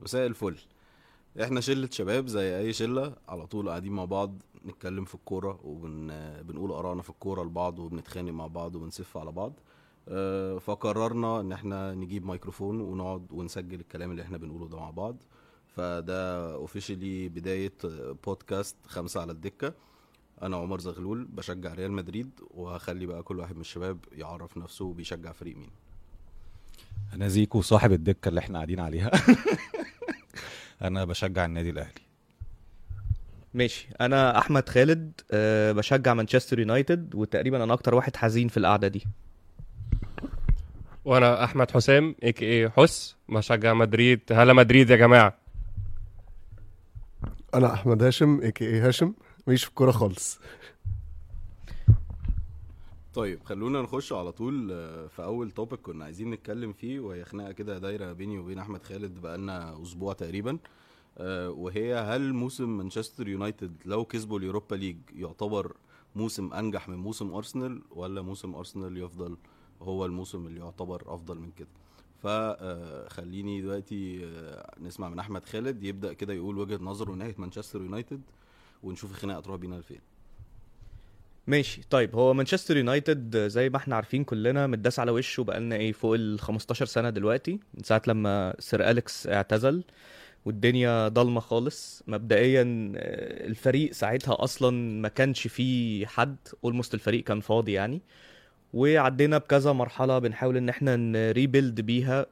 مساء الفل احنا شلة شباب زي اي شلة على طول قاعدين مع بعض نتكلم في الكورة وبنقول ارائنا في الكورة لبعض وبنتخانق مع بعض وبنسف على بعض آه، فقررنا ان احنا نجيب ميكروفون ونقعد ونسجل الكلام اللي احنا بنقوله ده مع بعض فده اوفيشلي بداية بودكاست خمسة على الدكة انا عمر زغلول بشجع ريال مدريد وهخلي بقى كل واحد من الشباب يعرف نفسه بيشجع فريق مين انا زيكو صاحب الدكه اللي احنا قاعدين عليها انا بشجع النادي الاهلي ماشي انا احمد خالد أه بشجع مانشستر يونايتد وتقريبا انا اكتر واحد حزين في القعده دي وانا احمد حسام اي كي اي حس بشجع مدريد هلا مدريد يا جماعه انا احمد هاشم اي كي اي هاشم ماليش في الكوره خالص طيب خلونا نخش على طول آه، في اول توبيك كنا عايزين نتكلم فيه وهي خناقه كده دايره بيني وبين احمد خالد بقالنا اسبوع تقريبا آه، وهي هل موسم مانشستر يونايتد لو كسبوا اليوروبا ليج يعتبر موسم انجح من موسم ارسنال ولا موسم ارسنال يفضل هو الموسم اللي يعتبر افضل من كده فخليني دلوقتي آه، نسمع من احمد خالد يبدا كده يقول وجهه نظره ناحيه مانشستر يونايتد ونشوف الخناقه تروح بينا لفين ماشي طيب هو مانشستر يونايتد زي ما احنا عارفين كلنا متداس على وشه بقالنا ايه فوق ال 15 سنه دلوقتي من ساعه لما سير اليكس اعتزل والدنيا ضلمه خالص مبدئيا آه، الفريق ساعتها اصلا ما كانش فيه حد اولموست الفريق كان فاضي يعني وعدينا بكذا مرحله بنحاول ان احنا نريبيلد بيها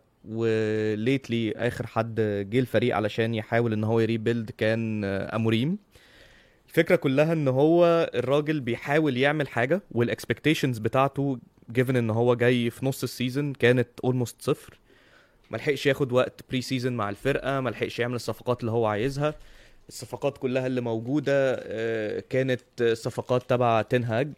وليتلي اخر حد جه الفريق علشان يحاول ان هو يريبيلد كان آه، اموريم الفكره كلها ان هو الراجل بيحاول يعمل حاجه والاكسبكتيشنز بتاعته جيفن ان هو جاي في نص السيزون كانت اولموست صفر ما لحقش ياخد وقت بري سيزون مع الفرقه ما لحقش يعمل الصفقات اللي هو عايزها الصفقات كلها اللي موجوده آه، كانت صفقات تبع تنهاج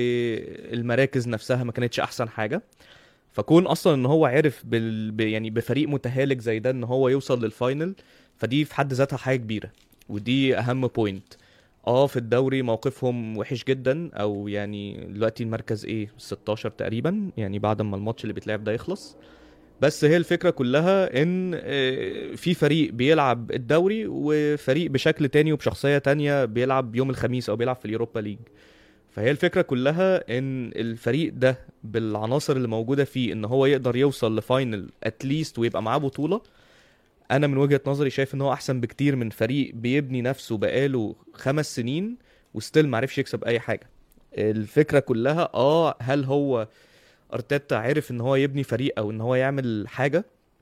والمراكز نفسها ما كانتش احسن حاجه فكون اصلا ان هو عرف بال... ب- يعني بفريق متهالك زي ده ان هو يوصل للفاينل فدي في حد ذاتها حاجه كبيره ودي اهم بوينت اه في الدوري موقفهم وحش جدا او يعني دلوقتي المركز ايه 16 تقريبا يعني بعد ما الماتش اللي بيتلعب ده يخلص بس هي الفكره كلها ان آه، في فريق بيلعب الدوري وفريق بشكل تاني وبشخصيه تانية بيلعب يوم الخميس او بيلعب في اليوروبا ليج فهي الفكره كلها ان الفريق ده بالعناصر اللي موجوده فيه ان هو يقدر يوصل لفاينل اتليست ويبقى معاه بطوله انا من وجهه نظري شايف ان هو احسن بكتير من فريق بيبني نفسه بقاله خمس سنين وستيل معرفش يكسب اي حاجه الفكره كلها اه هل هو ارتيتا عرف ان هو يبني فريق او ان هو يعمل حاجه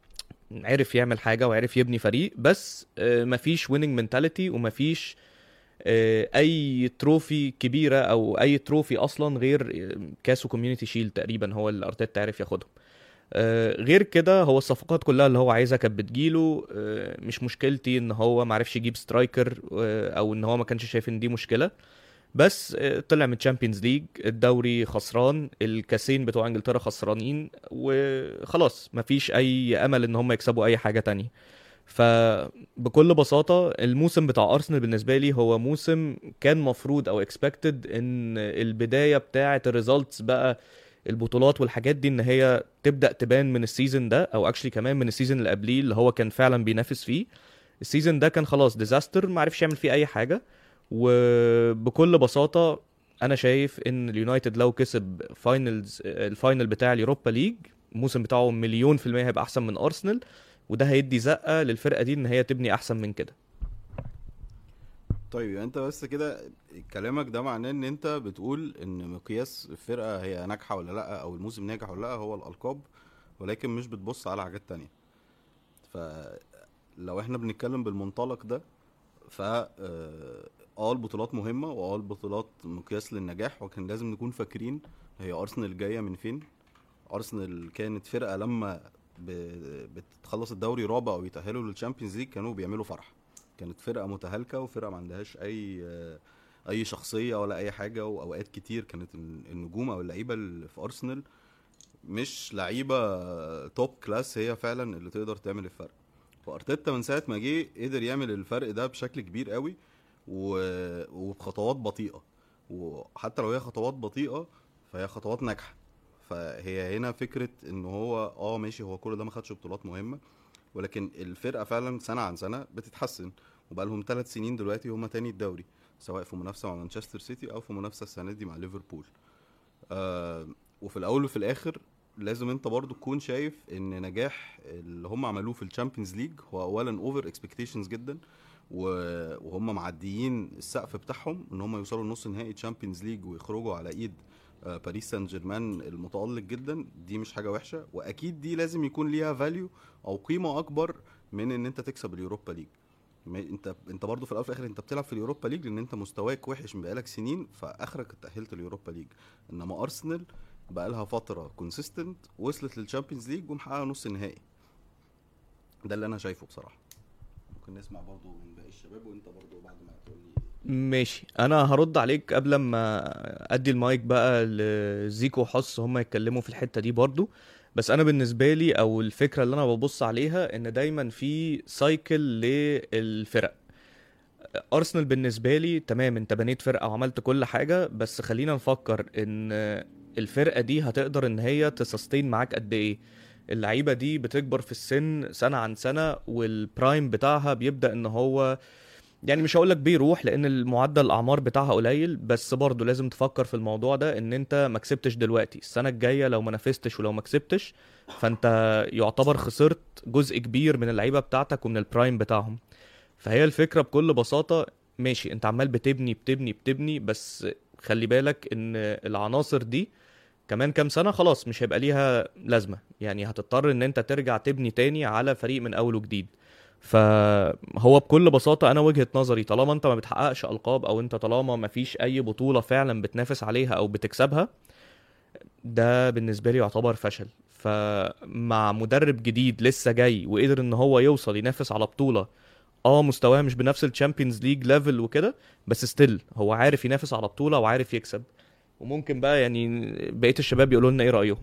عرف يعمل حاجه وعرف يبني فريق بس آه، مفيش ويننج منتاليتي ومفيش آه، اي تروفي كبيره او اي تروفي اصلا غير آه، كاس وكوميونتي شيل تقريبا هو اللي ارتيتا عرف ياخدهم آه، غير كده هو الصفقات كلها اللي هو عايزها كانت بتجيله آه، مش مشكلتي ان هو معرفش يجيب سترايكر آه، او ان هو ما كانش شايف ان دي مشكله بس آه، طلع من تشامبيونز ليج الدوري خسران الكاسين بتوع انجلترا خسرانين وخلاص مفيش اي امل ان هم يكسبوا اي حاجه تانية فبكل بساطة الموسم بتاع أرسنال بالنسبة لي هو موسم كان مفروض أو expected إن البداية بتاعة الريزلتس بقى البطولات والحاجات دي إن هي تبدأ تبان من السيزون ده أو اكشلي كمان من السيزون اللي قبليه اللي هو كان فعلا بينافس فيه السيزون ده كان خلاص ديزاستر ما عرفش يعمل فيه أي حاجة وبكل بساطة أنا شايف إن اليونايتد لو كسب فاينلز الفاينل بتاع اليوروبا ليج الموسم بتاعه مليون في المية هيبقى أحسن من أرسنال وده هيدي زقه للفرقه دي ان هي تبني احسن من كده طيب يعني انت بس كده كلامك ده معناه ان انت بتقول ان مقياس الفرقه هي ناجحه ولا لا او الموسم ناجح ولا لا هو الالقاب ولكن مش بتبص على حاجات تانية فلو احنا بنتكلم بالمنطلق ده ف اه آه، البطولات مهمه واه البطولات مقياس للنجاح وكان لازم نكون فاكرين هي ارسنال جايه من فين ارسنال كانت فرقه لما ب- بتخلص الدوري رابع او يتاهلوا للشامبيونز ليج كانوا بيعملوا فرح كانت فرقه متهالكه وفرقه ما عندهاش اي اي شخصيه ولا اي حاجه واوقات كتير كانت النجوم او اللعيبه اللي في ارسنال مش لعيبه توب كلاس هي فعلا اللي تقدر تعمل الفرق وارتيتا من ساعه ما جه قدر يعمل الفرق ده بشكل كبير قوي و... وبخطوات بطيئه وحتى لو هي خطوات بطيئه فهي خطوات ناجحه فهي هنا فكره ان هو اه ماشي هو كل ده ما خدش بطولات مهمه ولكن الفرقه فعلا سنه عن سنه بتتحسن وبقى لهم ثلاث سنين دلوقتي هم تاني الدوري سواء في منافسه مع مانشستر سيتي او في منافسه السنه دي مع ليفربول آه وفي الاول وفي الاخر لازم انت برضو تكون شايف ان نجاح اللي هم عملوه في الشامبيونز ليج هو اولا اوفر اكسبكتيشنز جدا و- وهم معديين السقف بتاعهم ان هم يوصلوا لنص نهائي تشامبيونز ليج ويخرجوا على ايد آه، باريس سان جيرمان المتالق جدا دي مش حاجه وحشه واكيد دي لازم يكون ليها فاليو او قيمه اكبر من ان انت تكسب اليوروبا ليج ما- انت انت برضه في الاول وفي الاخر انت بتلعب في اليوروبا ليج لان انت مستواك وحش من بقالك سنين فاخرك اتاهلت اليوروبا ليج انما ارسنال بقى لها فتره كونسيستنت وصلت للشامبيونز ليج ومحققه نص النهائي ده اللي انا شايفه بصراحه ممكن نسمع برضه من باقي الشباب وانت برضه بعد ما تقول لي ماشي انا هرد عليك قبل ما ادي المايك بقى لزيكو وحس هم يتكلموا في الحته دي برضو بس انا بالنسبه لي او الفكره اللي انا ببص عليها ان دايما في سايكل للفرق ارسنال بالنسبه لي تمام انت بنيت فرقه وعملت كل حاجه بس خلينا نفكر ان الفرقه دي هتقدر ان هي تسستين معاك قد ايه اللعيبه دي بتكبر في السن سنه عن سنه والبرايم بتاعها بيبدا ان هو يعني مش هقول لك بيروح لان المعدل الاعمار بتاعها قليل بس برضه لازم تفكر في الموضوع ده ان انت ما كسبتش دلوقتي السنه الجايه لو ما نافستش ولو ما كسبتش فانت يعتبر خسرت جزء كبير من اللعيبه بتاعتك ومن البرايم بتاعهم فهي الفكره بكل بساطه ماشي انت عمال بتبني بتبني بتبني بس خلي بالك ان العناصر دي كمان كام سنه خلاص مش هيبقى ليها لازمه يعني هتضطر ان انت ترجع تبني تاني على فريق من اول وجديد فهو بكل بساطه انا وجهه نظري طالما انت ما بتحققش القاب او انت طالما ما فيش اي بطوله فعلا بتنافس عليها او بتكسبها ده بالنسبه لي يعتبر فشل فمع مدرب جديد لسه جاي وقدر ان هو يوصل ينافس على بطوله اه مستواه مش بنفس الشامبيونز ليج ليفل وكده بس ستيل هو عارف ينافس على بطوله وعارف يكسب وممكن بقى يعني بقيه الشباب يقولوا لنا ايه رايهم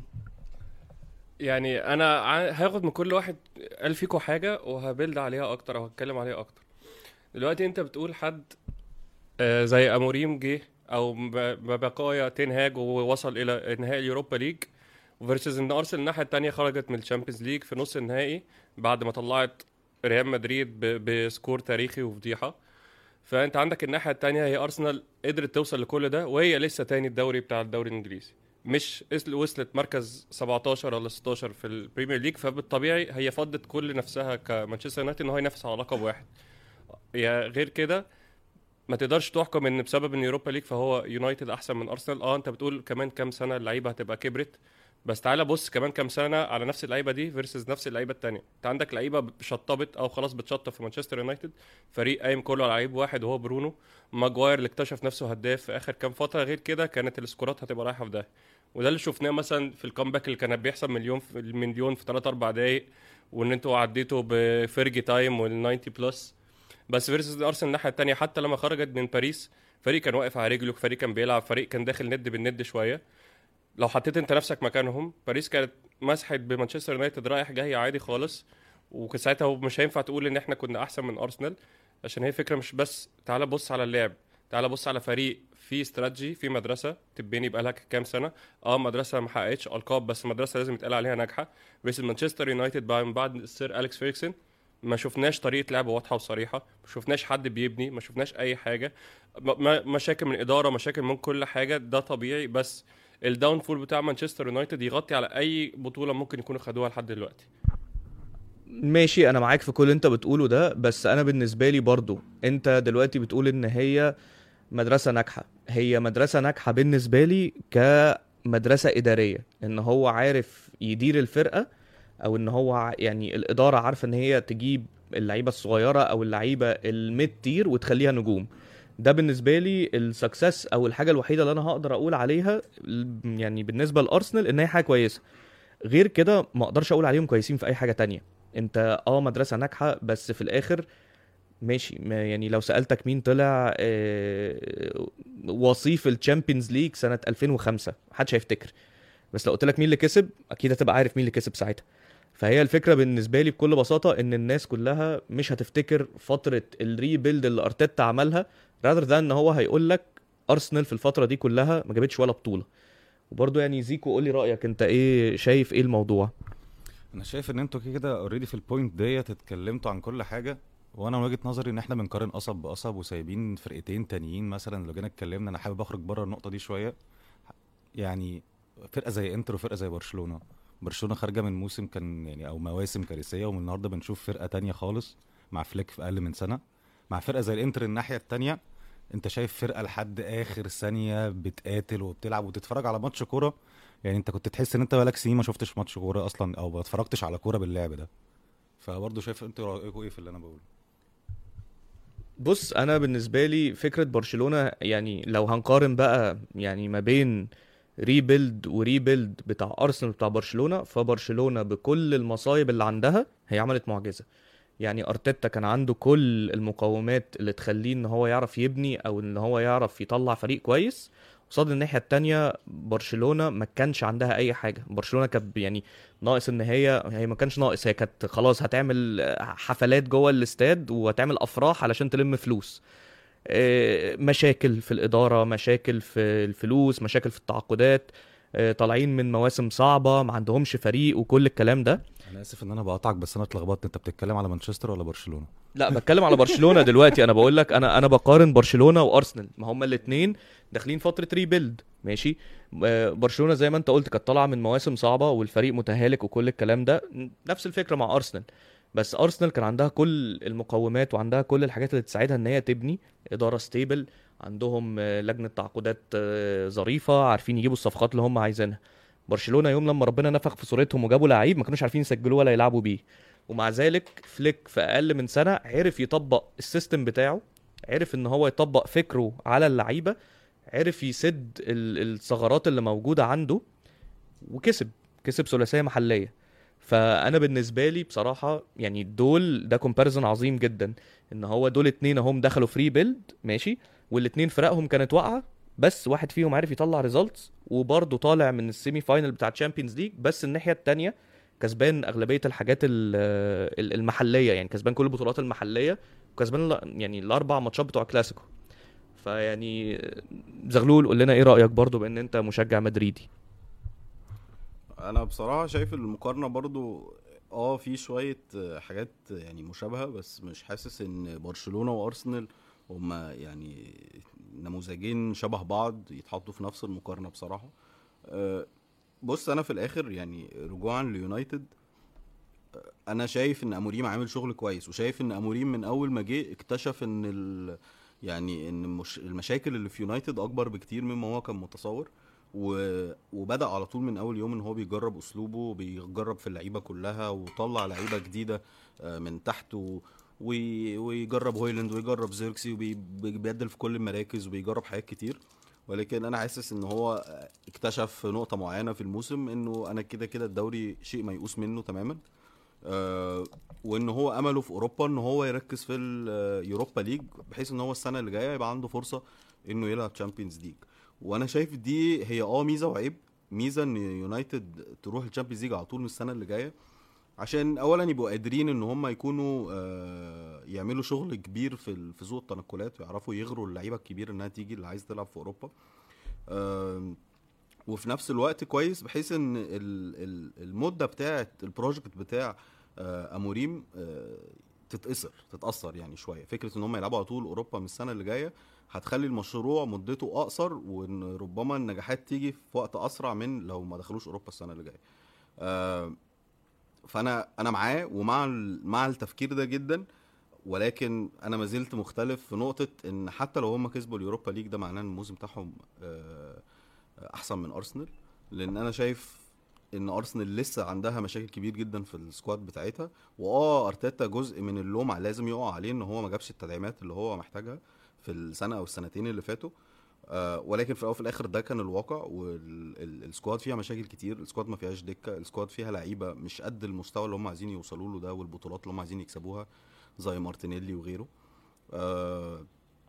يعني انا ع- هاخد من كل واحد قال فيكم حاجه وهبلد عليها اكتر او هتكلم عليها اكتر دلوقتي انت بتقول حد آه، زي اموريم جه او ب- ببقايا تنهاج ووصل الى نهائي اليوروبا ليج فيرسز ان ارسنال الناحيه التانية خرجت من الشامبيونز ليج في نص النهائي بعد ما طلعت ريال مدريد ب- بسكور تاريخي وفضيحه فانت عندك الناحيه التانية هي ارسنال قدرت توصل لكل ده وهي لسه تاني الدوري بتاع الدوري الانجليزي مش اس- وصلت مركز 17 ولا 16 في البريمير ليج فبالطبيعي هي فضت كل نفسها كمانشستر يونايتد ان هو ينافس على لقب واحد يا غير كده ما تقدرش تحكم ان بسبب ان يوروبا ليج فهو يونايتد احسن من ارسنال اه انت بتقول كمان كام سنه اللعيبه هتبقى كبرت بس تعالى بص كمان كام سنه على نفس اللعيبه دي فيرسز نفس اللعيبه التانية انت عندك لعيبه شطبت او خلاص بتشطب في مانشستر يونايتد فريق قايم كله على لعيب واحد وهو برونو ماجواير اللي اكتشف نفسه هداف في اخر كام فتره غير كده كانت السكورات هتبقى رايحه في ده وده اللي شفناه مثلا في الكامباك اللي كان بيحصل مليون في المليون في 3 4 دقايق وان انتوا عديتوا بفرجي تايم وال 90 بلس بس فيرسز ارسنال الناحيه الثانيه حتى لما خرجت من باريس فريق كان واقف على رجله فريق كان بيلعب فريق كان داخل ند بالند شويه لو حطيت انت نفسك مكانهم باريس كانت مسحت بمانشستر يونايتد رايح جاي عادي خالص وكان ساعتها مش هينفع تقول ان احنا كنا احسن من ارسنال عشان هي فكره مش بس تعال بص على اللعب تعال بص على فريق في استراتيجي في مدرسه تبني بقالها كام سنه اه مدرسه ما حققتش القاب بس مدرسه لازم يتقال عليها ناجحه بس مانشستر يونايتد بعد من بعد السير اليكس فيركسون ما شفناش طريقه لعب واضحه وصريحه ما شفناش حد بيبني ما شفناش اي حاجه م- م- مشاكل من اداره مشاكل من كل حاجه ده طبيعي بس الداون فول بتاع مانشستر يونايتد يغطي على اي بطوله ممكن يكونوا خدوها لحد دلوقتي ماشي انا معاك في كل اللي انت بتقوله ده بس انا بالنسبه لي برضو انت دلوقتي بتقول ان هي مدرسه ناجحه هي مدرسه ناجحه بالنسبه لي كمدرسه اداريه ان هو عارف يدير الفرقه او ان هو ع- يعني الاداره عارفه ان هي تجيب اللعيبه الصغيره او اللعيبه الميد تير وتخليها نجوم ده بالنسبه لي السكسس او الحاجه الوحيده اللي انا هقدر اقول عليها ال- يعني بالنسبه لارسنال ان هي حاجه كويسه غير كده ما اقدرش اقول عليهم كويسين في اي حاجه تانية انت اه مدرسه ناجحه بس في الاخر ماشي ما يعني لو سالتك مين طلع آه، وصيف الشامبيونز ليج سنه 2005 محدش هيفتكر بس لو قلت لك مين اللي كسب اكيد هتبقى عارف مين اللي كسب ساعتها فهي الفكره بالنسبه لي بكل بساطه ان الناس كلها مش هتفتكر فتره الريبيلد اللي ارتيتا عملها rather than ان هو هيقول لك ارسنال في الفتره دي كلها ما جابتش ولا بطوله وبرضه يعني زيكو قول لي رايك انت ايه شايف ايه الموضوع انا شايف ان انتوا كده كده اوريدي في البوينت ديت اتكلمتوا عن كل حاجه وانا من وجهه نظري ان احنا بنقارن قصب بقصب وسايبين فرقتين تانيين مثلا لو جينا اتكلمنا انا حابب اخرج بره النقطه دي شويه يعني فرقه زي انتر وفرقه زي برشلونه برشلونه خارجه من موسم كان يعني او مواسم كارثيه ومن النهارده بنشوف فرقه تانية خالص مع فليك في اقل من سنه مع فرقه زي الانتر الناحيه التانية انت شايف فرقه لحد اخر ثانيه بتقاتل وبتلعب وتتفرج على ماتش كوره يعني انت كنت تحس ان انت بقالك سنين ما شفتش ماتش كوره اصلا او ما اتفرجتش على كوره باللعب ده فبرضه شايف انتوا رايكم ايه في اللي انا بقوله بص انا بالنسبه لي فكره برشلونه يعني لو هنقارن بقى يعني ما بين ريبيلد وريبيلد بتاع ارسنال بتاع برشلونه فبرشلونه بكل المصايب اللي عندها هي عملت معجزه يعني ارتيتا كان عنده كل المقومات اللي تخليه ان هو يعرف يبني او ان هو يعرف يطلع فريق كويس قصاد الناحيه التانية برشلونه ما كانش عندها اي حاجه برشلونه كانت يعني ناقص ان هي هي ما كانش ناقص هي كانت خلاص هتعمل حفلات جوه الاستاد وهتعمل افراح علشان تلم فلوس آه، مشاكل في الاداره مشاكل في الفلوس مشاكل في التعاقدات آه، طالعين من مواسم صعبه ما عندهمش فريق وكل الكلام ده انا اسف ان انا بقطعك بس انا اتلخبطت انت بتتكلم على مانشستر ولا برشلونه لا بتكلم على برشلونه دلوقتي انا بقول لك انا انا بقارن برشلونه وارسنال ما هما الاثنين داخلين فتره ريبيلد ماشي آه، برشلونه زي ما انت قلت كانت طالعه من مواسم صعبه والفريق متهالك وكل الكلام ده نفس الفكره مع ارسنال بس ارسنال كان عندها كل المقومات وعندها كل الحاجات اللي تساعدها ان هي تبني اداره ستيبل عندهم آه، لجنه تعاقدات آه، ظريفه عارفين يجيبوا الصفقات اللي هم عايزينها برشلونه يوم لما ربنا نفخ في صورتهم وجابوا لعيب ما كانوش عارفين يسجلوه ولا يلعبوا بيه ومع ذلك فليك في اقل من سنه عرف يطبق السيستم بتاعه عرف ان هو يطبق فكره على اللعيبه عرف يسد ال- الثغرات اللي موجوده عنده وكسب كسب ثلاثيه محليه فانا بالنسبه لي بصراحه يعني دول ده كومباريزون عظيم جدا ان هو دول اتنين اهم دخلوا فري بيلد ماشي والاتنين فرقهم كانت واقعه بس واحد فيهم عارف يطلع ريزلتس وبرضه طالع من السيمي فاينل بتاع تشامبيونز ليج بس الناحيه التانية كسبان اغلبيه الحاجات ال- ال- المحليه يعني كسبان كل البطولات المحليه وكسبان ال- يعني الاربع ماتشات بتوع كلاسيكو فيعني زغلول قول لنا ايه رايك برضه بان انت مشجع مدريدي انا بصراحه شايف المقارنه برضو اه في شويه آه، حاجات يعني مشابهه بس مش حاسس ان برشلونه وارسنال هما يعني نموذجين شبه بعض يتحطوا في نفس المقارنه بصراحه آه، بص انا في الاخر يعني رجوعا ليونايتد آه، انا شايف ان اموريم عامل شغل كويس وشايف ان اموريم من اول ما جه اكتشف ان ال يعني ان مش المشاكل اللي في يونايتد اكبر بكتير مما هو كان متصور و... وبدا على طول من اول يوم ان هو بيجرب اسلوبه وبيجرب في اللعيبه كلها وطلع لعيبه جديده آه، من تحت و... وي... ويجرب هويلاند ويجرب زيركسي وبيبدل في كل المراكز وبيجرب حاجات كتير ولكن انا حاسس ان هو آه، اكتشف في نقطه معينه في الموسم انه انا كده كده الدوري شيء ميؤوس منه تماما آه، وان هو امله في اوروبا ان هو يركز في اليوروبا ليج بحيث ان هو السنه اللي جايه يبقى عنده فرصه انه يلعب تشامبيونز ليج وانا شايف دي هي اه ميزه وعيب ميزه ان يونايتد تروح الشامبيونز ليج على طول من السنه اللي جايه عشان اولا يبقوا قادرين ان هم يكونوا آه، يعملوا شغل كبير في ال- في سوق التنقلات ويعرفوا يغروا اللعيبه الكبير انها تيجي اللي عايز تلعب في اوروبا آم، وفي نفس الوقت كويس بحيث ان ال- ال- المده بتاعه البروجكت بتاع آه، اموريم آه، تتأثر تتأثر يعني شويه فكره ان هم يلعبوا على طول اوروبا من السنه اللي جايه هتخلي المشروع مدته اقصر وان ربما النجاحات تيجي في وقت اسرع من لو ما دخلوش اوروبا السنه اللي جايه آه، فانا انا معاه ومع ال- مع التفكير ده جدا ولكن انا ما زلت مختلف في نقطه ان حتى لو هم كسبوا اليوروبا ليج ده معناه ان الموسم بتاعهم آه، احسن من ارسنال لان انا شايف ان ارسنال لسه عندها مشاكل كبير جدا في السكواد بتاعتها واه ارتيتا جزء من اللوم لازم يقع عليه ان هو ما جابش التدعيمات اللي هو محتاجها في السنه او السنتين اللي فاتوا آه ولكن في الاول وفي الاخر ده كان الواقع والسكواد فيها مشاكل كتير السكواد ما فيهاش دكه السكواد فيها لعيبه مش قد المستوى اللي هم عايزين يوصلوا له ده والبطولات اللي هم عايزين يكسبوها زي مارتينيلي وغيره آه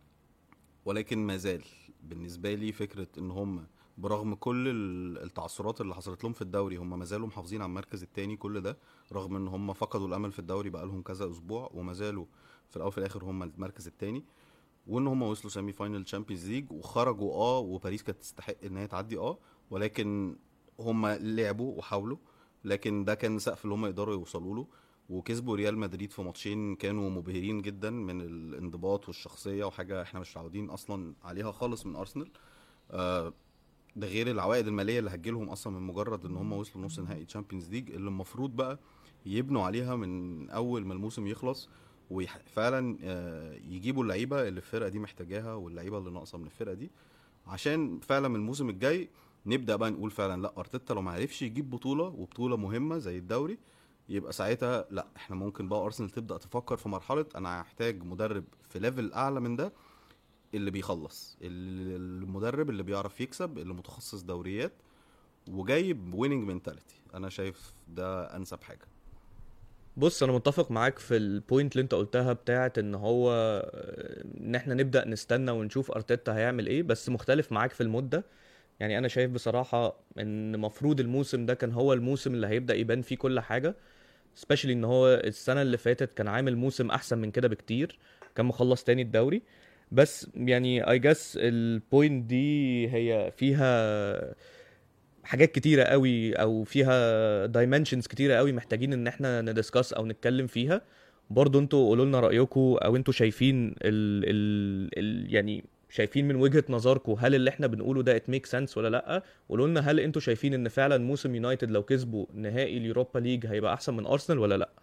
ولكن ما زال بالنسبه لي فكره ان هم برغم كل ال- التعثرات اللي حصلت لهم في الدوري هم ما زالوا محافظين على المركز الثاني كل ده رغم ان هم فقدوا الامل في الدوري بقى لهم كذا اسبوع وما زالوا في الاول وفي الاخر هم المركز الثاني وان هم وصلوا سيمي فاينل تشامبيونز ليج وخرجوا اه وباريس كانت تستحق ان هي تعدي اه ولكن هم لعبوا وحاولوا لكن ده كان سقف اللي هم يقدروا يوصلوا له وكسبوا ريال مدريد في ماتشين كانوا مبهرين جدا من الانضباط والشخصيه وحاجه احنا مش متعودين اصلا عليها خالص من ارسنال آه، ده غير العوائد الماليه اللي هتجيلهم اصلا من مجرد ان هم وصلوا نص نهائي تشامبيونز ليج اللي المفروض بقى يبنوا عليها من اول ما الموسم يخلص وفعلا يجيبوا اللعيبه اللي الفرقه دي محتاجاها واللعيبه اللي ناقصه من الفرقه دي عشان فعلا من الموسم الجاي نبدا بقى نقول فعلا لا ارتيتا لو ما عرفش يجيب بطوله وبطوله مهمه زي الدوري يبقى ساعتها لا احنا ممكن بقى ارسنال تبدا تفكر في مرحله انا هحتاج مدرب في ليفل اعلى من ده اللي بيخلص اللي- المدرب اللي بيعرف يكسب اللي متخصص دوريات وجايب ويننج منتاليتي انا شايف ده انسب حاجه بص انا متفق معاك في البوينت اللي انت قلتها بتاعت ان هو ان احنا نبدا نستنى ونشوف ارتيتا هيعمل ايه بس مختلف معاك في المده يعني انا شايف بصراحه ان مفروض الموسم ده كان هو الموسم اللي هيبدا يبان فيه كل حاجه سبيشالي ان هو السنه اللي فاتت كان عامل موسم احسن من كده بكتير كان مخلص تاني الدوري بس يعني اي جاس البوينت دي هي فيها حاجات كتيرة قوي او فيها دايمنشنز كتيرة قوي محتاجين ان احنا ندسكاس او نتكلم فيها برضو انتوا قولوا لنا رايكم او انتوا شايفين ال ال ال يعني شايفين من وجهة نظركم هل اللي احنا بنقوله ده ات ميك سنس ولا لا قولوا لنا هل انتوا شايفين ان فعلا موسم يونايتد لو كسبوا نهائي اليوروبا ليج هيبقى احسن من ارسنال ولا لا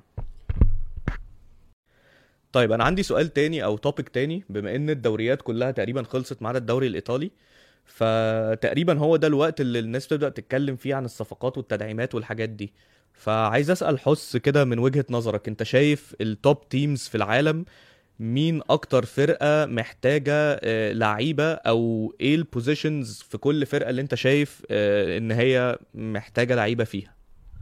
طيب انا عندي سؤال تاني او توبيك تاني بما ان الدوريات كلها تقريبا خلصت ما عدا الدوري الايطالي فتقريبا هو ده الوقت اللي الناس تبدا تتكلم فيه عن الصفقات والتدعيمات والحاجات دي فعايز اسال حس كده من وجهة نظرك انت شايف التوب تيمز في العالم مين اكتر فرقة محتاجة آه، لعيبة او ايه البوزيشنز في كل فرقة اللي انت شايف آه، ان هي محتاجة لعيبة فيها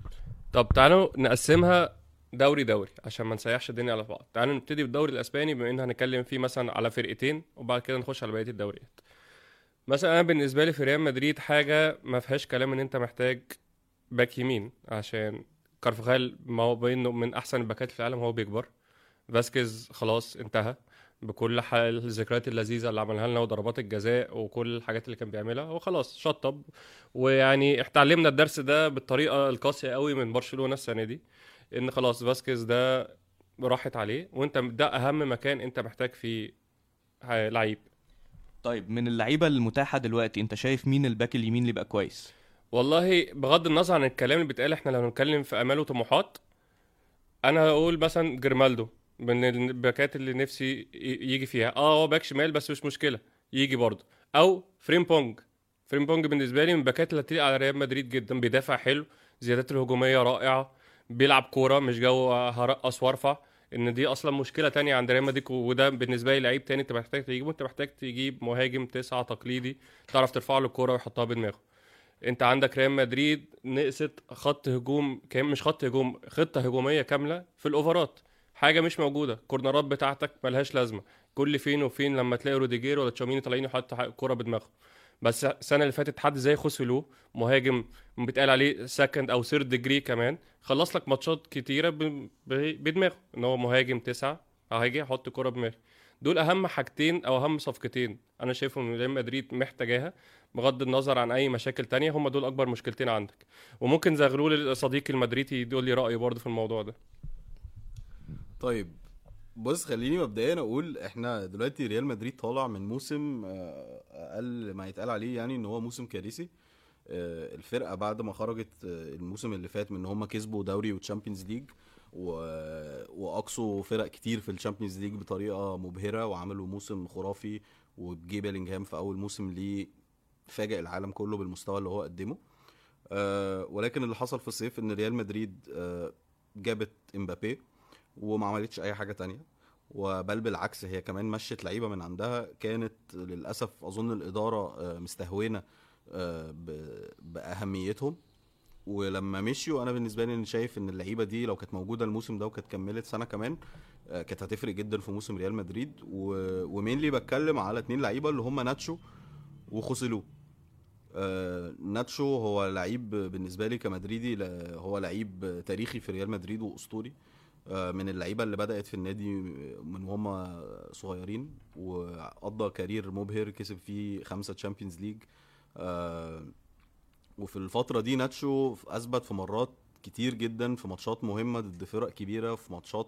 طب تعالوا نقسمها دوري دوري عشان ما نسيحش الدنيا على بعض تعالوا نبتدي بالدوري الاسباني بما ان هنتكلم فيه مثلا على فرقتين وبعد كده نخش على بقيه الدوريات مثلا انا بالنسبه لي في ريال مدريد حاجه ما فيهاش كلام ان انت محتاج باك يمين عشان كارفخال ما هو بينه من احسن الباكات في العالم هو بيكبر فاسكيز خلاص انتهى بكل حال الذكريات اللذيذه اللي عملها لنا وضربات الجزاء وكل الحاجات اللي كان بيعملها هو خلاص شطب ويعني اتعلمنا الدرس ده بالطريقه القاسيه قوي من برشلونه السنه دي ان خلاص فاسكيز ده راحت عليه وانت ده اهم مكان انت محتاج فيه ه- لعيب طيب من اللعيبة المتاحة دلوقتي انت شايف مين الباك اليمين اللي يبقى كويس والله بغض النظر عن الكلام اللي بيتقال احنا لو هنتكلم في امال وطموحات انا هقول مثلا جريمالدو من الباكات اللي نفسي ي- يجي فيها اه هو باك شمال بس مش مشكله يجي برضه او فريمبونج فريمبونج بالنسبه لي من الباكات اللي هتليق على ريال مدريد جدا بيدافع حلو زيادات الهجوميه رائعه بيلعب كوره مش جو هرقص وارفع ان دي اصلا مشكله تانية عند ريال مدريد وده بالنسبه لي لعيب تاني انت محتاج تجيبه انت محتاج تجيب مهاجم تسعة تقليدي تعرف ترفع له الكوره ويحطها بدماغه انت عندك ريال مدريد نقصت خط هجوم كان مش خط هجوم خطه هجوميه كامله في الاوفرات حاجه مش موجوده الكورنرات بتاعتك ملهاش لازمه كل فين وفين لما تلاقي روديجير ولا تشاوميني طالعين يحطوا الكوره بدماغهم بس السنه اللي فاتت حد زي خوسيلو مهاجم بيتقال عليه سكند او ثيرد ديجري كمان خلص لك ماتشات كتيره ب- ب- بدماغه ان هو مهاجم تسعه هيجي يحط كوره بدماغه دول اهم حاجتين او اهم صفقتين انا شايفهم ان ريال مدريد محتاجاها بغض النظر عن اي مشاكل تانية هم دول اكبر مشكلتين عندك وممكن زغلول صديقي المدريدي يقول لي رايه برضه في الموضوع ده طيب بص خليني مبدئيا اقول احنا دلوقتي ريال مدريد طالع من موسم آه، اقل ما يتقال عليه يعني ان هو موسم كارثي آه، الفرقه بعد ما خرجت آه، الموسم اللي فات من ان هم كسبوا دوري وتشامبيونز ليج و... واقصوا فرق كتير في الشامبيونز ليج بطريقه مبهره وعملوا موسم خرافي وجي بيلينجهام في اول موسم ليه فاجئ العالم كله بالمستوى اللي هو قدمه آه، ولكن اللي حصل في الصيف ان ريال مدريد آه، جابت امبابي وما عملتش اي حاجه تانية وبل بالعكس هي كمان مشت لعيبه من عندها كانت للاسف اظن الاداره آه، مستهونه آه، ب- باهميتهم ولما مشيوا انا بالنسبه لي أنا شايف ان اللعيبه دي لو كانت موجوده الموسم ده وكانت كملت سنه كمان آه، كانت هتفرق جدا في موسم ريال مدريد و- ومينلي بتكلم على اتنين لعيبه اللي هم ناتشو وخوسيلو آه، ناتشو هو لعيب بالنسبه لي كمدريدي لا- هو لعيب تاريخي في ريال مدريد واسطوري آه، من اللعيبه اللي بدات في النادي من وهم صغيرين وقضى كارير مبهر كسب فيه خمسه تشامبيونز ليج وفي الفتره دي ناتشو اثبت في مرات كتير جدا في ماتشات مهمه ضد فرق كبيره في ماتشات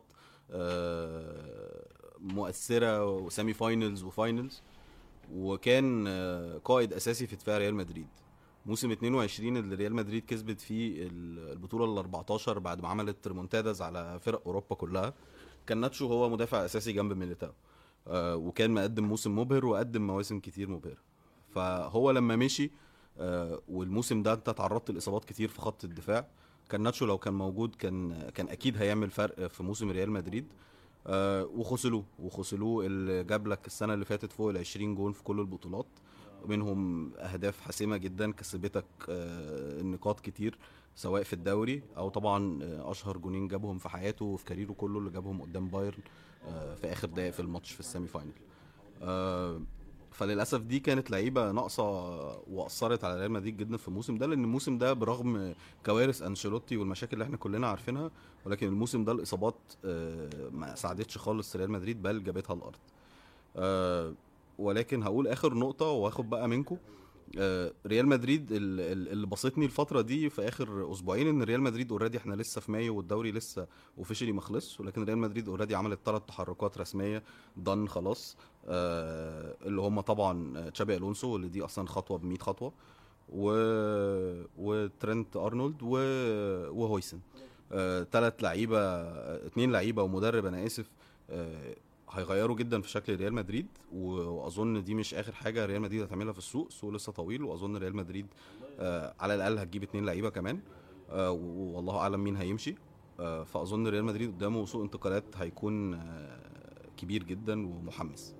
آه، مؤثره وسيمي فاينلز وفاينلز وكان آه، قائد اساسي في دفاع ريال مدريد موسم 22 اللي ريال مدريد كسبت فيه ال- البطوله ال 14 بعد ما عملت ريمونتاداز على فرق اوروبا كلها كان ناتشو هو مدافع اساسي جنب ميليتاو آه، وكان مقدم موسم مبهر وقدم مواسم كتير مبهره فهو لما مشي آه، والموسم ده انت تعرضت لاصابات كتير في خط الدفاع كان ناتشو لو كان موجود كان كان اكيد هيعمل فرق في موسم ريال مدريد آه، وخسلوه وخسلوه اللي جاب لك السنه اللي فاتت فوق ال 20 جون في كل البطولات منهم اهداف حاسمه جدا كسبتك آه، النقاط كتير سواء في الدوري او طبعا آه، اشهر جونين جابهم في حياته وفي كاريره كله اللي جابهم قدام بايرن آه، في اخر دقائق في الماتش في السيمي فاينل آه، فللاسف دي كانت لعيبه ناقصه واثرت على ريال مدريد جدا في الموسم ده لان الموسم ده برغم كوارث انشيلوتي والمشاكل اللي احنا كلنا عارفينها ولكن الموسم ده الاصابات آه، ما ساعدتش خالص ريال مدريد بل جابتها الارض آه، ولكن هقول اخر نقطه واخد بقى منكم آه، ريال مدريد ال- ال- اللي بسطني الفتره دي في اخر اسبوعين ان ريال مدريد اوريدي احنا لسه في مايو والدوري لسه اوفيشلي ما خلصش ولكن ريال مدريد اوريدي عملت ثلاث تحركات رسميه ضن خلاص آه، اللي هم طبعا آه، تشابي الونسو واللي دي اصلا خطوه ب 100 خطوه و... وترنت ارنولد و... وهويسن ثلاث لعيبه آه، اتنين لعيبه ومدرب انا اسف آه، هيغيروا جدا في شكل ريال مدريد و- واظن دي مش اخر حاجه ريال مدريد هتعملها في السوق السوق لسه طويل واظن ريال مدريد آه، على الاقل هتجيب اتنين لعيبه كمان آه، و- والله اعلم مين هيمشي آه، فاظن ريال مدريد قدامه سوق انتقالات هيكون آه، كبير جدا ومحمس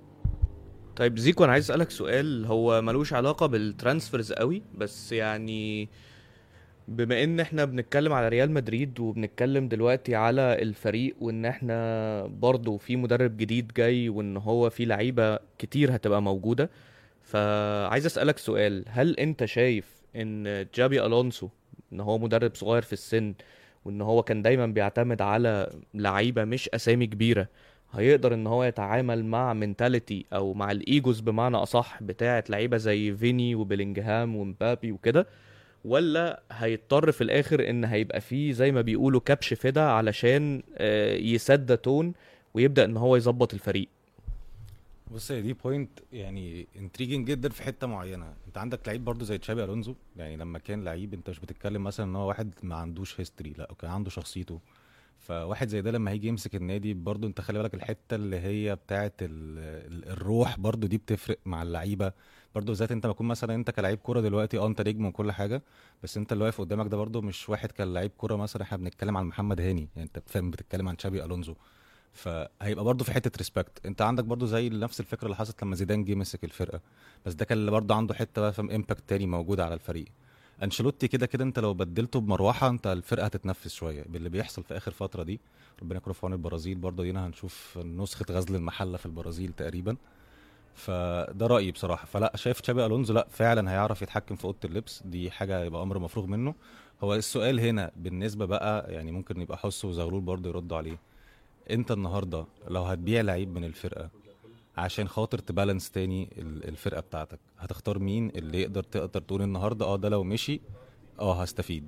طيب زيكو انا عايز اسالك سؤال هو ملوش علاقه بالترانسفيرز قوي بس يعني بما ان احنا بنتكلم على ريال مدريد وبنتكلم دلوقتي على الفريق وان احنا برضه في مدرب جديد جاي وان هو في لعيبه كتير هتبقى موجوده فعايز اسالك سؤال هل انت شايف ان جابي الونسو ان هو مدرب صغير في السن وان هو كان دايما بيعتمد على لعيبه مش اسامي كبيره هيقدر ان هو يتعامل مع منتاليتي او مع الايجوز بمعنى اصح بتاعه لعيبه زي فيني وبيلينجهام ومبابي وكده ولا هيضطر في الاخر ان هيبقى فيه زي ما بيقولوا كبش فدا علشان آه، يسد تون ويبدا ان هو يظبط الفريق بص هي دي بوينت يعني انتريجنج جدا في حته معينه انت عندك لعيب برضو زي تشابي الونزو يعني لما كان لعيب انت مش بتتكلم مثلا ان هو واحد ما عندوش هيستوري لا كان عنده شخصيته فواحد زي ده لما هيجي يمسك النادي برضو انت خلي بالك الحته اللي هي بتاعه ال- ال- الروح برضو دي بتفرق مع اللعيبه برضو بالذات انت ما تكون مثلا انت كلاعب كوره دلوقتي اه انت نجم وكل حاجه بس انت اللي واقف قدامك ده برضو مش واحد كان لعيب كوره مثلا احنا بنتكلم عن محمد هاني يعني انت فاهم بتتكلم عن تشابي الونزو فهيبقى برضه في حته ريسبكت انت عندك برضه زي نفس الفكره اللي حصلت لما زيدان جه مسك الفرقه بس ده كان اللي برضه عنده حته بقى فاهم امباكت تاني موجوده على الفريق انشيلوتي كده كده انت لو بدلته بمروحه انت الفرقه هتتنفس شويه باللي بيحصل في اخر فتره دي ربنا يكون في عون البرازيل برضه دينا هنشوف نسخه غزل المحله في البرازيل تقريبا فده رايي بصراحه فلا شايف تشابي الونزو لا فعلا هيعرف يتحكم في اوضه اللبس دي حاجه يبقى امر مفروغ منه هو السؤال هنا بالنسبه بقى يعني ممكن يبقى حس وزغلول برضه يردوا عليه انت النهارده لو هتبيع لعيب من الفرقه عشان خاطر تبالانس تاني ال- الفرقه بتاعتك هتختار مين اللي يقدر تقدر تقول النهارده اه ده لو مشي اه هستفيد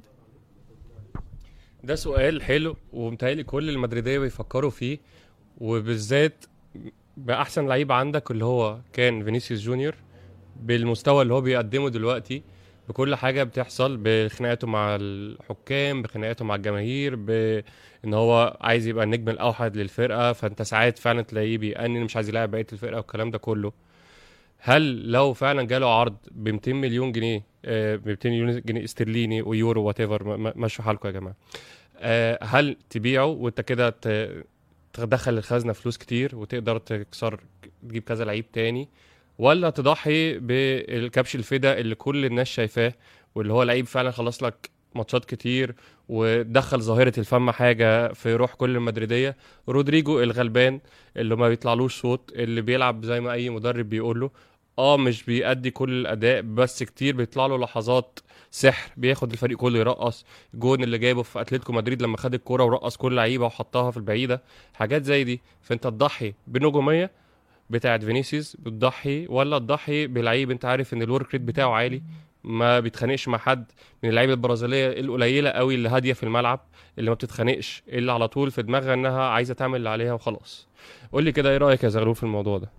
ده سؤال حلو ومتهيألي كل المدريدية بيفكروا فيه وبالذات بأحسن لعيب عندك اللي هو كان فينيسيوس جونيور بالمستوى اللي هو بيقدمه دلوقتي بكل حاجة بتحصل بخناقاته مع الحكام بخناقاته مع الجماهير بان هو عايز يبقى النجم الأوحد للفرقة فانت ساعات فعلا تلاقيه بيأنن مش عايز يلاعب بقية الفرقة والكلام ده كله هل لو فعلا جاله عرض ب 200 مليون جنيه ب 200 مليون جنيه استرليني ويورو وات ايفر مشوا حالكم يا جماعه آه، هل تبيعه وانت كده ت- تدخل الخزنه فلوس كتير وتقدر تكسر تجيب كذا لعيب تاني ولا تضحي بالكبش الفدا اللي كل الناس شايفاه واللي هو لعيب فعلا خلص لك ماتشات كتير ودخل ظاهرة الفم حاجة في روح كل المدريدية رودريجو الغلبان اللي ما بيطلعلوش صوت اللي بيلعب زي ما أي مدرب بيقول له اه مش بيأدي كل الأداء بس كتير بيطلع له لحظات سحر بياخد الفريق كله يرقص الجون اللي جايبه في اتلتيكو مدريد لما خد الكوره ورقص كل لعيبه وحطها في البعيده حاجات زي دي فانت تضحي بنجوميه بتاعت فينيسيوس بتضحي ولا تضحي بلعيب انت عارف ان الورك ريت بتاعه عالي ما بيتخانقش مع حد من اللعيبه البرازيليه القليله قوي اللي هاديه في الملعب اللي ما بتتخانقش اللي على طول في دماغها انها عايزه تعمل اللي عليها وخلاص قول لي كده ايه رايك يا زغلول في الموضوع ده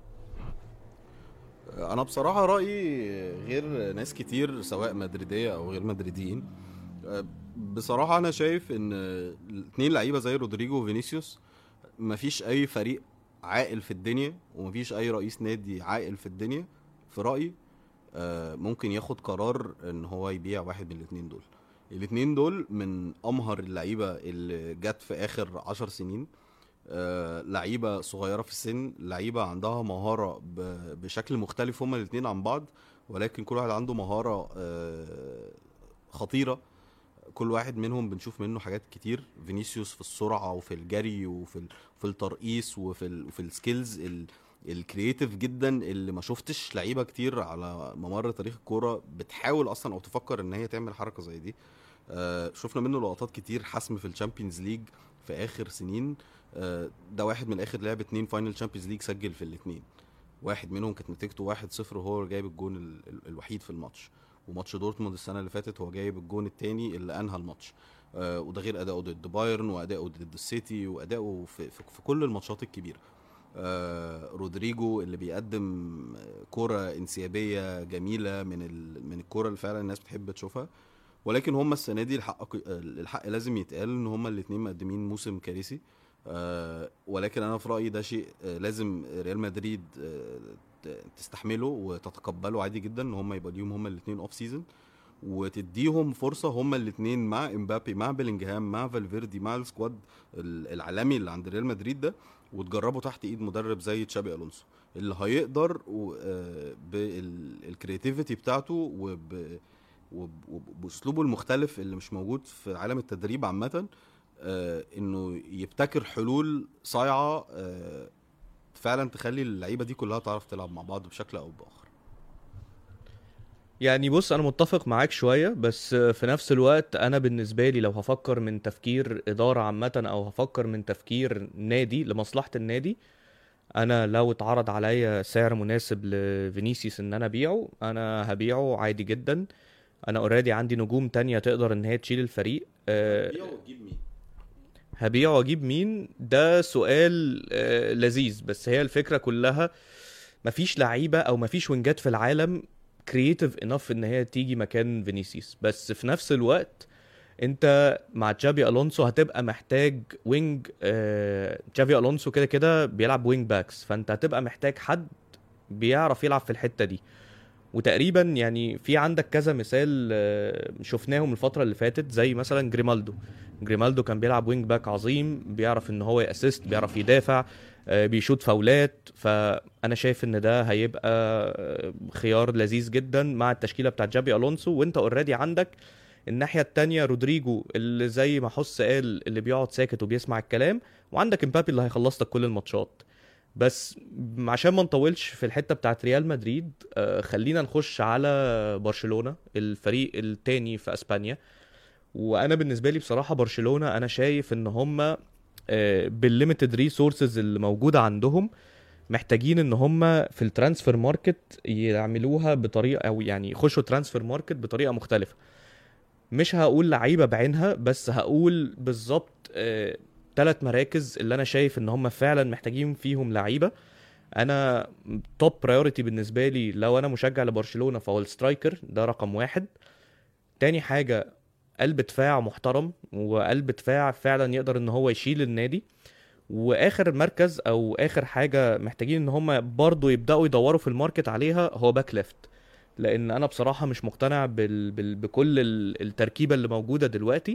انا بصراحه رايي غير ناس كتير سواء مدريديه او غير مدريديين أه، بصراحه انا شايف ان الاثنين لعيبه زي رودريجو وفينيسيوس مفيش اي فريق عاقل في الدنيا ومفيش اي رئيس نادي عاقل في الدنيا في رايي أه، ممكن ياخد قرار ان هو يبيع واحد من الاثنين دول الاثنين دول من امهر اللعيبه اللي جت في اخر عشر سنين آه، لعيبه صغيره في السن لعيبه عندها مهاره ب- بشكل مختلف هما الاثنين عن بعض ولكن كل واحد عنده مهاره آه، خطيره كل واحد منهم بنشوف منه حاجات كتير فينيسيوس في السرعه وفي الجري وفي ال- في الترقيص وفي ال وفي السكيلز ال- الكرييتيف جدا اللي ما شفتش لعيبه كتير على ممر تاريخ الكوره بتحاول اصلا او تفكر ان هي تعمل حركه زي دي آه، شفنا منه لقطات كتير حسم في الشامبيونز ليج في اخر سنين آه، ده واحد من اخر لعب اتنين فاينل تشامبيونز ليج سجل في الاتنين واحد منهم كانت نتيجته واحد صفر وهو جايب الجون ال- ال- الوحيد في الماتش وماتش دورتموند السنه اللي فاتت هو جايب الجون التاني اللي انهى الماتش آه وده غير اداؤه ضد بايرن واداؤه ضد السيتي واداؤه في, في, في كل الماتشات الكبيره آه رودريجو اللي بيقدم آه، كرة انسيابية جميلة من ال... من الكرة اللي فعلا الناس بتحب تشوفها ولكن هم السنة دي الحق الحق لازم يتقال ان هم الاتنين مقدمين موسم كارثي آه ولكن انا في رايي ده شيء آه لازم ريال مدريد آه ت- تستحمله وتتقبله عادي جدا ان هم يبقى ليهم هم الاثنين اوف سيزون وتديهم فرصه هم الاثنين مع امبابي مع بيلينجهام مع فالفيردي مع السكواد ال- العالمي اللي عند ريال مدريد ده وتجربوا تحت ايد مدرب زي تشابي الونسو اللي هيقدر و- آه، بالكرياتيفيتي بتاعته وب وب- وب- باسلوبه المختلف اللي مش موجود في عالم التدريب عامه آه، انه يبتكر حلول صايعه آه، فعلا تخلي اللعيبه دي كلها تعرف تلعب مع بعض بشكل او باخر يعني بص انا متفق معاك شويه بس في نفس الوقت انا بالنسبه لي لو هفكر من تفكير اداره عامه او هفكر من تفكير نادي لمصلحه النادي انا لو اتعرض عليا سعر مناسب لفينيسيوس ان انا ابيعه انا هبيعه عادي جدا انا اوريدي عندي نجوم تانية تقدر ان هي تشيل الفريق أه هبيعه واجيب مين ده سؤال آه، لذيذ بس هي الفكره كلها مفيش لعيبه او مفيش وينجات في العالم كرييتيف انف ان هي تيجي مكان فينيسيوس بس في نفس الوقت انت مع تشافي الونسو هتبقى محتاج وينج آه، تشافي الونسو كده كده بيلعب وينج باكس فانت هتبقى محتاج حد بيعرف يلعب في الحته دي وتقريبا يعني في عندك كذا مثال آه، شفناهم الفتره اللي فاتت زي مثلا جريمالدو جريمالدو كان بيلعب وينج باك عظيم بيعرف ان هو ياسيست بيعرف يدافع آه، بيشوط فاولات فانا شايف ان ده هيبقى آه، خيار لذيذ جدا مع التشكيله بتاعت جابي الونسو وانت اوريدي عندك الناحيه التانية رودريجو اللي زي ما حس قال اللي بيقعد ساكت وبيسمع الكلام وعندك امبابي اللي هيخلص لك كل الماتشات بس عشان ما نطولش في الحته بتاعت ريال مدريد آه، خلينا نخش على برشلونه الفريق التاني في اسبانيا وانا بالنسبه لي بصراحه برشلونه انا شايف ان هم بالليميتد ريسورسز اللي موجوده عندهم محتاجين ان هم في الترانسفير ماركت يعملوها بطريقه او يعني يخشوا ترانسفير ماركت بطريقه مختلفه مش هقول لعيبه بعينها بس هقول بالظبط ثلاث مراكز اللي انا شايف ان هم فعلا محتاجين فيهم لعيبه انا توب برايورتي بالنسبه لي لو انا مشجع لبرشلونه فهو السترايكر ده رقم واحد تاني حاجه قلب دفاع محترم وقلب دفاع فعلا يقدر ان هو يشيل النادي واخر مركز او اخر حاجه محتاجين ان هم برضو يبداوا يدوروا في الماركت عليها هو باك ليفت لان انا بصراحه مش مقتنع بال... بال... بكل ال- التركيبه اللي موجوده دلوقتي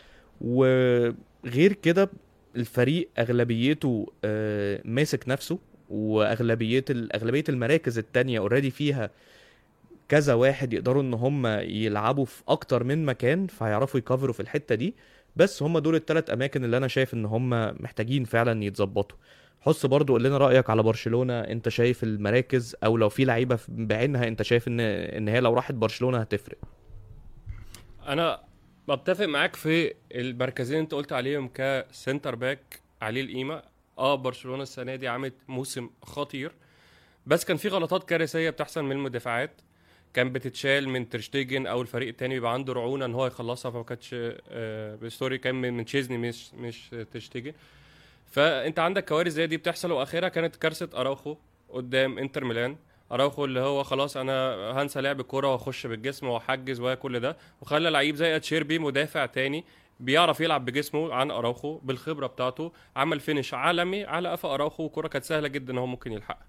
وغير كده الفريق اغلبيته آه، ماسك نفسه واغلبيه ال- اغلبيه المراكز التانية اوريدي فيها كذا واحد يقدروا ان هم يلعبوا في اكتر من مكان فهيعرفوا يكفروا في الحته دي بس هم دول الثلاث اماكن اللي انا شايف ان هم محتاجين فعلا يتظبطوا حس برضو قول لنا رايك على برشلونه انت شايف المراكز او لو في لعيبه في- بعينها انت شايف ان ان هي لو راحت برشلونه هتفرق انا بتفق معاك في المركزين انت قلت عليهم كسنتر باك عليه القيمه اه برشلونه السنه دي عملت موسم خطير بس كان في غلطات كارثيه بتحصل من المدافعات كان بتتشال من ترشتيجن او الفريق التاني بيبقى عنده رعونه ان هو يخلصها فما كانتش آه، ستوري كان من من تشيزني مش مش ترشتيجن فانت عندك كوارث زي دي بتحصل واخرها كانت كارثه اراوخو قدام انتر ميلان اراوخو اللي هو خلاص انا هنسى لعب الكوره واخش بالجسم واحجز وكل ده وخلى لعيب زي اتشيربي مدافع تاني بيعرف يلعب بجسمه عن اراوخو بالخبره بتاعته عمل فينش عالمي على قفا اراوخو وكوره كانت سهله جدا ان هو ممكن يلحقها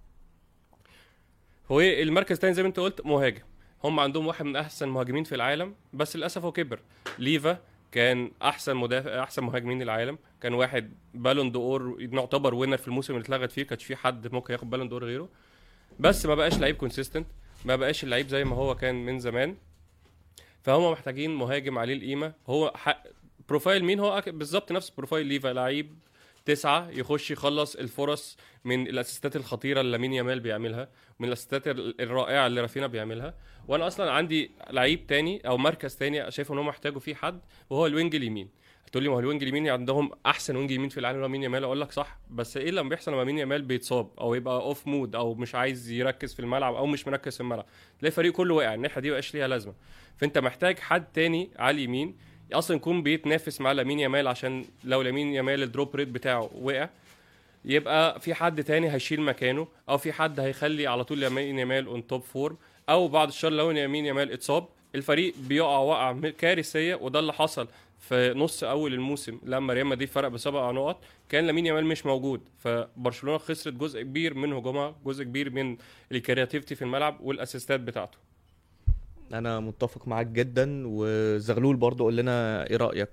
هو إيه المركز الثاني زي ما انت قلت مهاجم هم عندهم واحد من احسن المهاجمين في العالم بس للاسف هو كبر ليفا كان احسن مدافع احسن مهاجمين العالم كان واحد بالون دور نعتبر وينر في الموسم اللي اتلغت فيه كانش في حد ممكن ياخد بالون دور غيره بس ما بقاش لعيب كونسيستنت ما بقاش اللعيب زي ما هو كان من زمان فهم محتاجين مهاجم عليه القيمه هو حق بروفايل مين هو أك- بالظبط نفس بروفايل ليفا لعيب تسعة يخش يخلص الفرص من الاسيستات الخطيره اللي لامين يامال بيعملها من الاسيستات ال- الرائعه اللي رافينا بيعملها وانا اصلا عندي لعيب تاني او مركز تاني شايف ان هم محتاجوا فيه حد وهو الوينج اليمين هتقول لي ما هو الوينج اليمين عندهم احسن وينج يمين في العالم لامين يامال اقول لك صح بس ايه لما بيحصل لما لامين يامال بيتصاب او يبقى اوف مود او مش عايز يركز في الملعب او مش مركز في الملعب تلاقي الفريق كله واقع الناحيه دي مبقاش ليها لازمه فانت محتاج حد تاني على اليمين اصلا يكون بيتنافس مع لامين يامال عشان لو لامين يامال الدروب ريت بتاعه وقع يبقى في حد تاني هيشيل مكانه او في حد هيخلي على طول لامين يامال اون توب فورم او بعد الشر لو لامين يامال اتصاب الفريق بيقع وقع م- كارثيه وده اللي حصل في نص اول الموسم لما ريال مدريد فرق بسبع نقط كان لامين يامال مش موجود فبرشلونه خسرت جزء كبير من هجومها جزء كبير من الكرياتيفيتي في الملعب والاسيستات بتاعته انا متفق معاك جدا وزغلول برضو قول لنا ايه رايك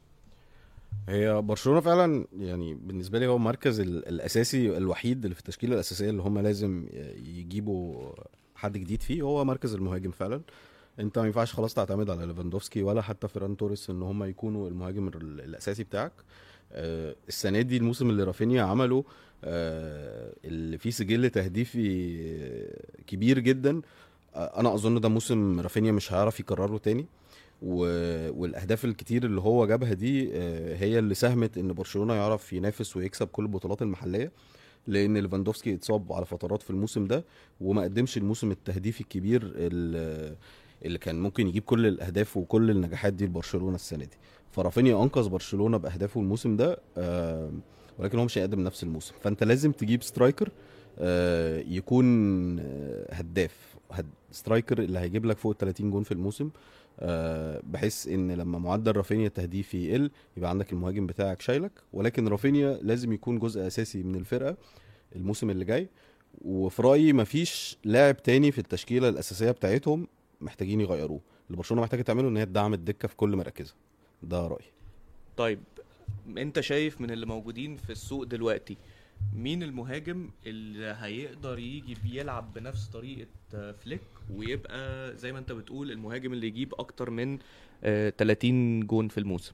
هي برشلونه فعلا يعني بالنسبه لي هو المركز ال- الاساسي الوحيد اللي في التشكيله الاساسيه اللي هم لازم يجيبوا حد جديد فيه هو مركز المهاجم فعلا انت ما ينفعش خلاص تعتمد على ليفاندوفسكي ولا حتى فيران توريس ان هم يكونوا المهاجم ال- الاساسي بتاعك آه، السنه دي الموسم اللي رافينيا عمله آه، اللي فيه سجل تهديفي آه، كبير جدا آه، انا اظن ده موسم رافينيا مش هيعرف يكرره تاني و... والاهداف الكتير اللي هو جابها دي آه، هي اللي ساهمت ان برشلونه يعرف ينافس ويكسب كل البطولات المحليه لان ليفاندوفسكي اتصاب على فترات في الموسم ده وما قدمش الموسم التهديفي الكبير اللي اللي كان ممكن يجيب كل الاهداف وكل النجاحات دي لبرشلونه السنه دي فرافينيا انقذ برشلونه باهدافه الموسم ده آه، ولكن هو مش هيقدم نفس الموسم فانت لازم تجيب سترايكر آه، يكون آه، هداف هد... سترايكر اللي هيجيب لك فوق ال 30 جون في الموسم آه، بحيث ان لما معدل رافينيا التهديفي يقل يبقى عندك المهاجم بتاعك شايلك ولكن رافينيا لازم يكون جزء اساسي من الفرقه الموسم اللي جاي وفي رايي مفيش لاعب تاني في التشكيله الاساسيه بتاعتهم محتاجين يغيروه اللي برشلونه محتاجه تعمله ان هي تدعم الدكه في كل مراكزها ده رايي طيب انت شايف من اللي موجودين في السوق دلوقتي مين المهاجم اللي هيقدر يجي بيلعب بنفس طريقة آه، فليك ويبقى زي ما انت بتقول المهاجم اللي يجيب اكتر من آه، 30 جون في الموسم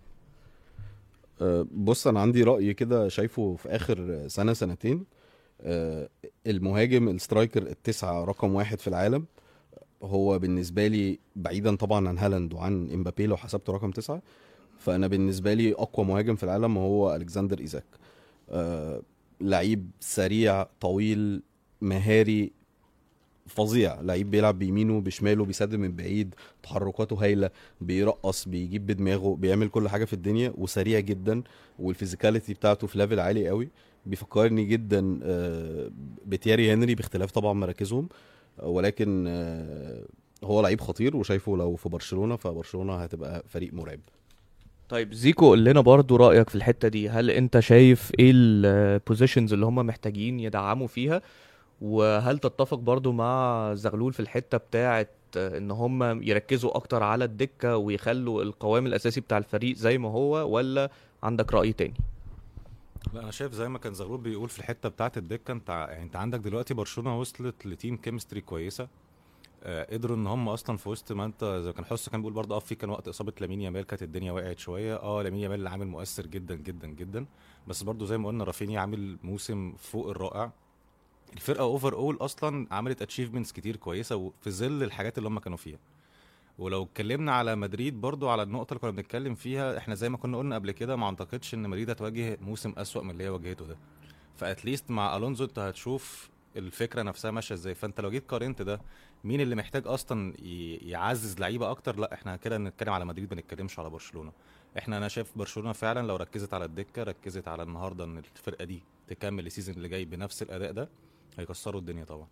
أه، بص انا عندي راي كده شايفه في اخر سنه سنتين أه، المهاجم السترايكر التسعه رقم واحد في العالم هو بالنسبه لي بعيدا طبعا عن هالاند وعن امبابي لو حسبته رقم تسعه فانا بالنسبه لي اقوى مهاجم في العالم هو الكسندر ايزاك أه، لعيب سريع طويل مهاري فظيع لعيب بيلعب بيمينه بشماله بيسدد من بعيد تحركاته هايله بيرقص بيجيب بدماغه بيعمل كل حاجه في الدنيا وسريع جدا والفيزيكاليتي بتاعته في ليفل عالي قوي بيفكرني جدا آه، بتياري هنري باختلاف طبعا مراكزهم آه، ولكن آه، هو لعيب خطير وشايفه لو في برشلونه فبرشلونه هتبقى فريق مرعب طيب زيكو قول لنا برضو رأيك في الحتة دي هل انت شايف ايه البوزيشنز اللي هم محتاجين يدعموا فيها وهل تتفق برضو مع زغلول في الحتة بتاعت آه، ان هم يركزوا اكتر على الدكة ويخلوا القوام الاساسي بتاع الفريق زي ما هو ولا عندك رأي تاني لا انا شايف زي ما كان زغلول بيقول في الحته بتاعه الدكه انت ع- يعني انت عندك دلوقتي برشلونه وصلت لتيم كيمستري كويسه آه قدروا ان هم اصلا في وسط ما انت زي ما كان حس كان بيقول برضه اه في كان وقت اصابه لامين يامال كانت الدنيا وقعت شويه اه لامين يامال اللي عامل مؤثر جدا جدا جدا بس برضه زي ما قلنا رافينيا عامل موسم فوق الرائع الفرقه اوفر اول اصلا عملت اتشيفمنتس كتير كويسه وفي ظل الحاجات اللي هم كانوا فيها ولو اتكلمنا على مدريد برضو على النقطة اللي كنا بنتكلم فيها احنا زي ما كنا قلنا قبل كده ما اعتقدش ان مدريد هتواجه موسم اسوأ من اللي هي واجهته ده فاتليست مع الونزو انت هتشوف الفكره نفسها ماشيه ازاي فانت لو جيت قارنت ده مين اللي محتاج اصلا ي- يعزز لعيبه اكتر لا احنا كده بنتكلم على مدريد ما نتكلمش على برشلونه احنا انا شايف برشلونه فعلا لو ركزت على الدكه ركزت على النهارده ان الفرقه دي تكمل السيزون اللي جاي بنفس الاداء ده هيكسروا الدنيا طبعا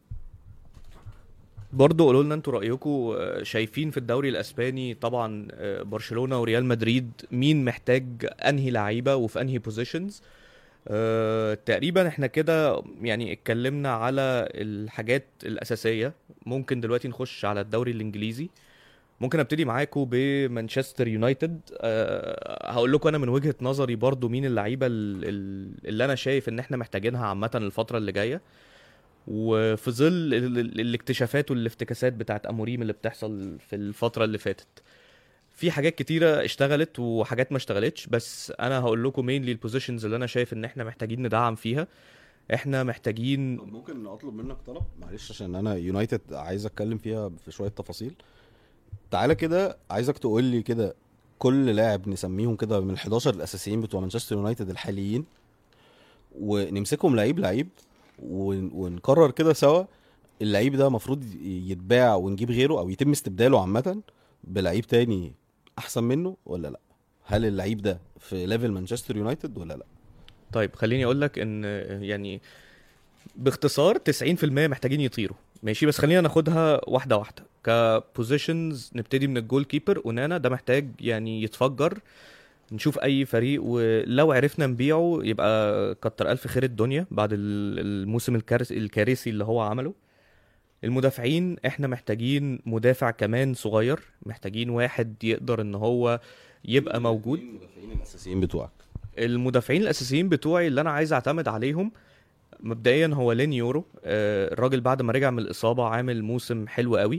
برضه قولوا لنا انتوا رايكم شايفين في الدوري الاسباني طبعا آه، برشلونه وريال مدريد مين محتاج انهي لعيبه وفي انهي بوزيشنز أه تقريبا احنا كده يعني اتكلمنا على الحاجات الاساسيه ممكن دلوقتي نخش على الدوري الانجليزي ممكن ابتدي معاكم بمانشستر يونايتد أه هقول لكم انا من وجهه نظري برضو مين اللعيبه ال- ال- اللي انا شايف ان احنا محتاجينها عامه الفتره اللي جايه وفي ظل ال- ال- الاكتشافات والافتكاسات بتاعت اموريم اللي بتحصل في الفتره اللي فاتت في حاجات كتيره اشتغلت وحاجات ما اشتغلتش بس انا هقول لكم مين البوزيشنز اللي انا شايف ان احنا محتاجين ندعم فيها احنا محتاجين طب ممكن اطلب منك طلب معلش عشان انا يونايتد عايز اتكلم فيها في شويه تفاصيل تعالى كده عايزك تقول لي كده كل لاعب نسميهم كده من ال11 الاساسيين بتوع مانشستر يونايتد الحاليين ونمسكهم لعيب لعيب ون- ونقرر كده سوا اللعيب ده المفروض يتباع ونجيب غيره او يتم استبداله عامه بلعيب تاني احسن منه ولا لا هل اللعيب ده في ليفل مانشستر يونايتد ولا لا طيب خليني اقول لك ان يعني باختصار 90% محتاجين يطيروا ماشي بس خلينا ناخدها واحده واحده كبوزيشنز نبتدي من الجول كيبر اونانا ده محتاج يعني يتفجر نشوف اي فريق ولو عرفنا نبيعه يبقى كتر الف خير الدنيا بعد ال- الموسم الكارثي الكارثي اللي هو عمله المدافعين احنا محتاجين مدافع كمان صغير محتاجين واحد يقدر ان هو يبقى موجود المدافعين الاساسيين بتوعك المدافعين الاساسيين بتوعي اللي انا عايز اعتمد عليهم مبدئيا هو لين يورو آه، الراجل بعد ما رجع من الاصابه عامل موسم حلو قوي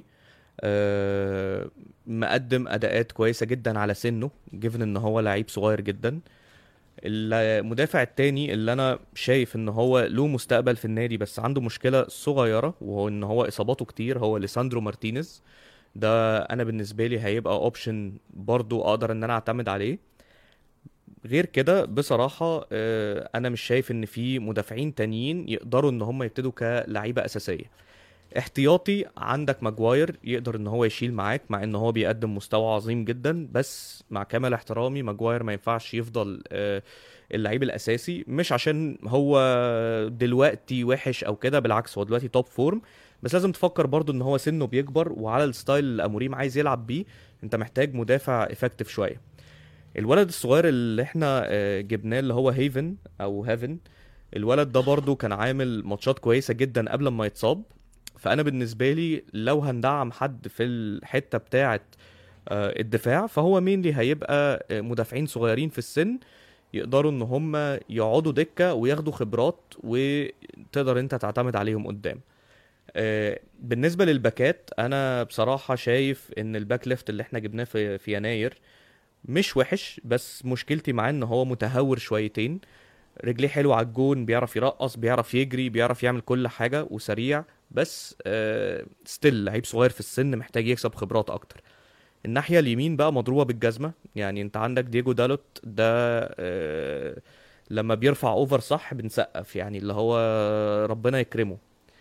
آه، مقدم اداءات كويسه جدا على سنه جيفن ان هو لعيب صغير جدا المدافع التاني اللي انا شايف ان هو له مستقبل في النادي بس عنده مشكله صغيره وهو ان هو اصاباته كتير هو ليساندرو مارتينيز ده انا بالنسبه لي هيبقى اوبشن برضو اقدر ان انا اعتمد عليه غير كده بصراحة آه، أنا مش شايف إن في مدافعين تانيين يقدروا إن هم يبتدوا كلعيبة أساسية احتياطي عندك ماجواير يقدر إن هو يشيل معاك مع إن هو بيقدم مستوى عظيم جدا بس مع كامل احترامي ماجواير ما ينفعش يفضل آه، اللعيب الأساسي مش عشان هو دلوقتي وحش أو كده بالعكس هو دلوقتي توب فورم بس لازم تفكر برضو إن هو سنه بيكبر وعلى الستايل اللي أموريم عايز يلعب بيه أنت محتاج مدافع افكتيف شوية الولد الصغير اللي احنا آه، جبناه اللي هو هيفن او هيفن الولد ده برضو كان عامل ماتشات كويسه جدا قبل ما يتصاب فانا بالنسبه لي لو هندعم حد في الحته بتاعه آه، الدفاع فهو مينلي هيبقى آه، مدافعين صغيرين في السن يقدروا ان هم يقعدوا دكه وياخدوا خبرات وتقدر انت تعتمد عليهم قدام آه، بالنسبه للباكات انا بصراحه شايف ان الباك ليفت اللي احنا جبناه في في يناير مش وحش بس مشكلتي معاه ان هو متهور شويتين رجليه حلوه على الجون بيعرف يرقص بيعرف يجري بيعرف يعمل كل حاجه وسريع بس ستيل لعيب صغير في السن محتاج يكسب خبرات اكتر الناحيه اليمين بقى مضروبه بالجزمه يعني انت عندك دييجو دالوت ده آه، لما بيرفع اوفر صح بنسقف يعني اللي هو ربنا يكرمه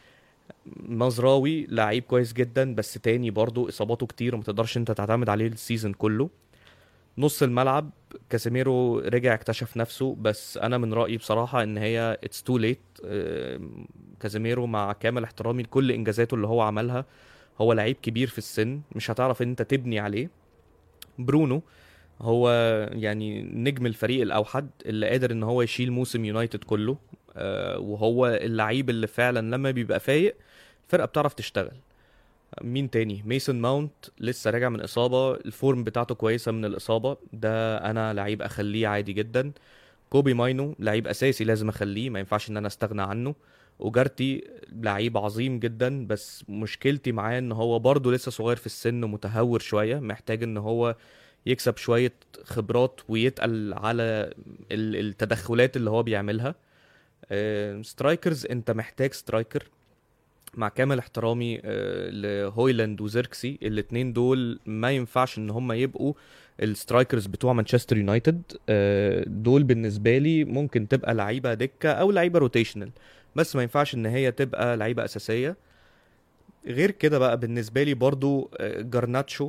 مزراوي لعيب كويس جدا بس تاني برضو اصاباته كتير وما تقدرش انت تعتمد عليه السيزون كله نص الملعب كاسيميرو رجع اكتشف نفسه بس انا من رايي بصراحه ان هي اتس تو ليت كازيميرو مع كامل احترامي لكل انجازاته اللي هو عملها هو لعيب كبير في السن مش هتعرف انت تبني عليه برونو هو يعني نجم الفريق الاوحد اللي قادر ان هو يشيل موسم يونايتد كله آه، وهو اللعيب اللي فعلا لما بيبقى فايق الفرقه بتعرف تشتغل مين تاني ميسون ماونت لسه راجع من اصابه الفورم بتاعته كويسه من الاصابه ده انا لعيب اخليه عادي جدا كوبي ماينو لعيب اساسي لازم اخليه ما ينفعش ان انا استغنى عنه وجارتي لعيب عظيم جدا بس مشكلتي معاه ان هو برضه لسه صغير في السن ومتهور شويه محتاج ان هو يكسب شويه خبرات ويتقل على ال- التدخلات اللي هو بيعملها آه، سترايكرز انت محتاج سترايكر مع كامل احترامي آه، لهويلاند وزيركسي الاتنين دول ما ينفعش ان هم يبقوا السترايكرز بتوع مانشستر يونايتد آه، دول بالنسبه لي ممكن تبقى لعيبه دكه او لعيبه روتيشنال بس ما ينفعش ان هي تبقى لعيبه اساسيه غير كده بقى بالنسبه لي برضو آه، جارناتشو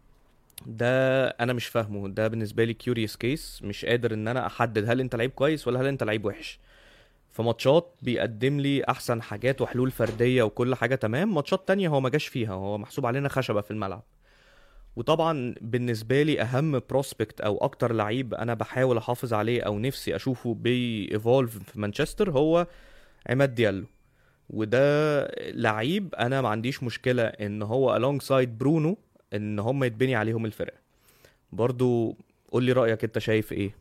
ده انا مش فاهمه ده بالنسبه لي كيوريوس كيس مش قادر ان انا احدد هل انت لعيب كويس ولا هل انت لعيب وحش في ماتشات بيقدم لي احسن حاجات وحلول فرديه وكل حاجه تمام ماتشات تانية هو ما جاش فيها هو محسوب علينا خشبه في الملعب وطبعا بالنسبه لي اهم بروسبكت او اكتر لعيب انا بحاول احافظ عليه او نفسي اشوفه بيفولف في مانشستر هو عماد ديالو وده لعيب انا ما عنديش مشكله ان هو alongside برونو ان هم يتبني عليهم الفرقه برضو قول لي رايك انت شايف ايه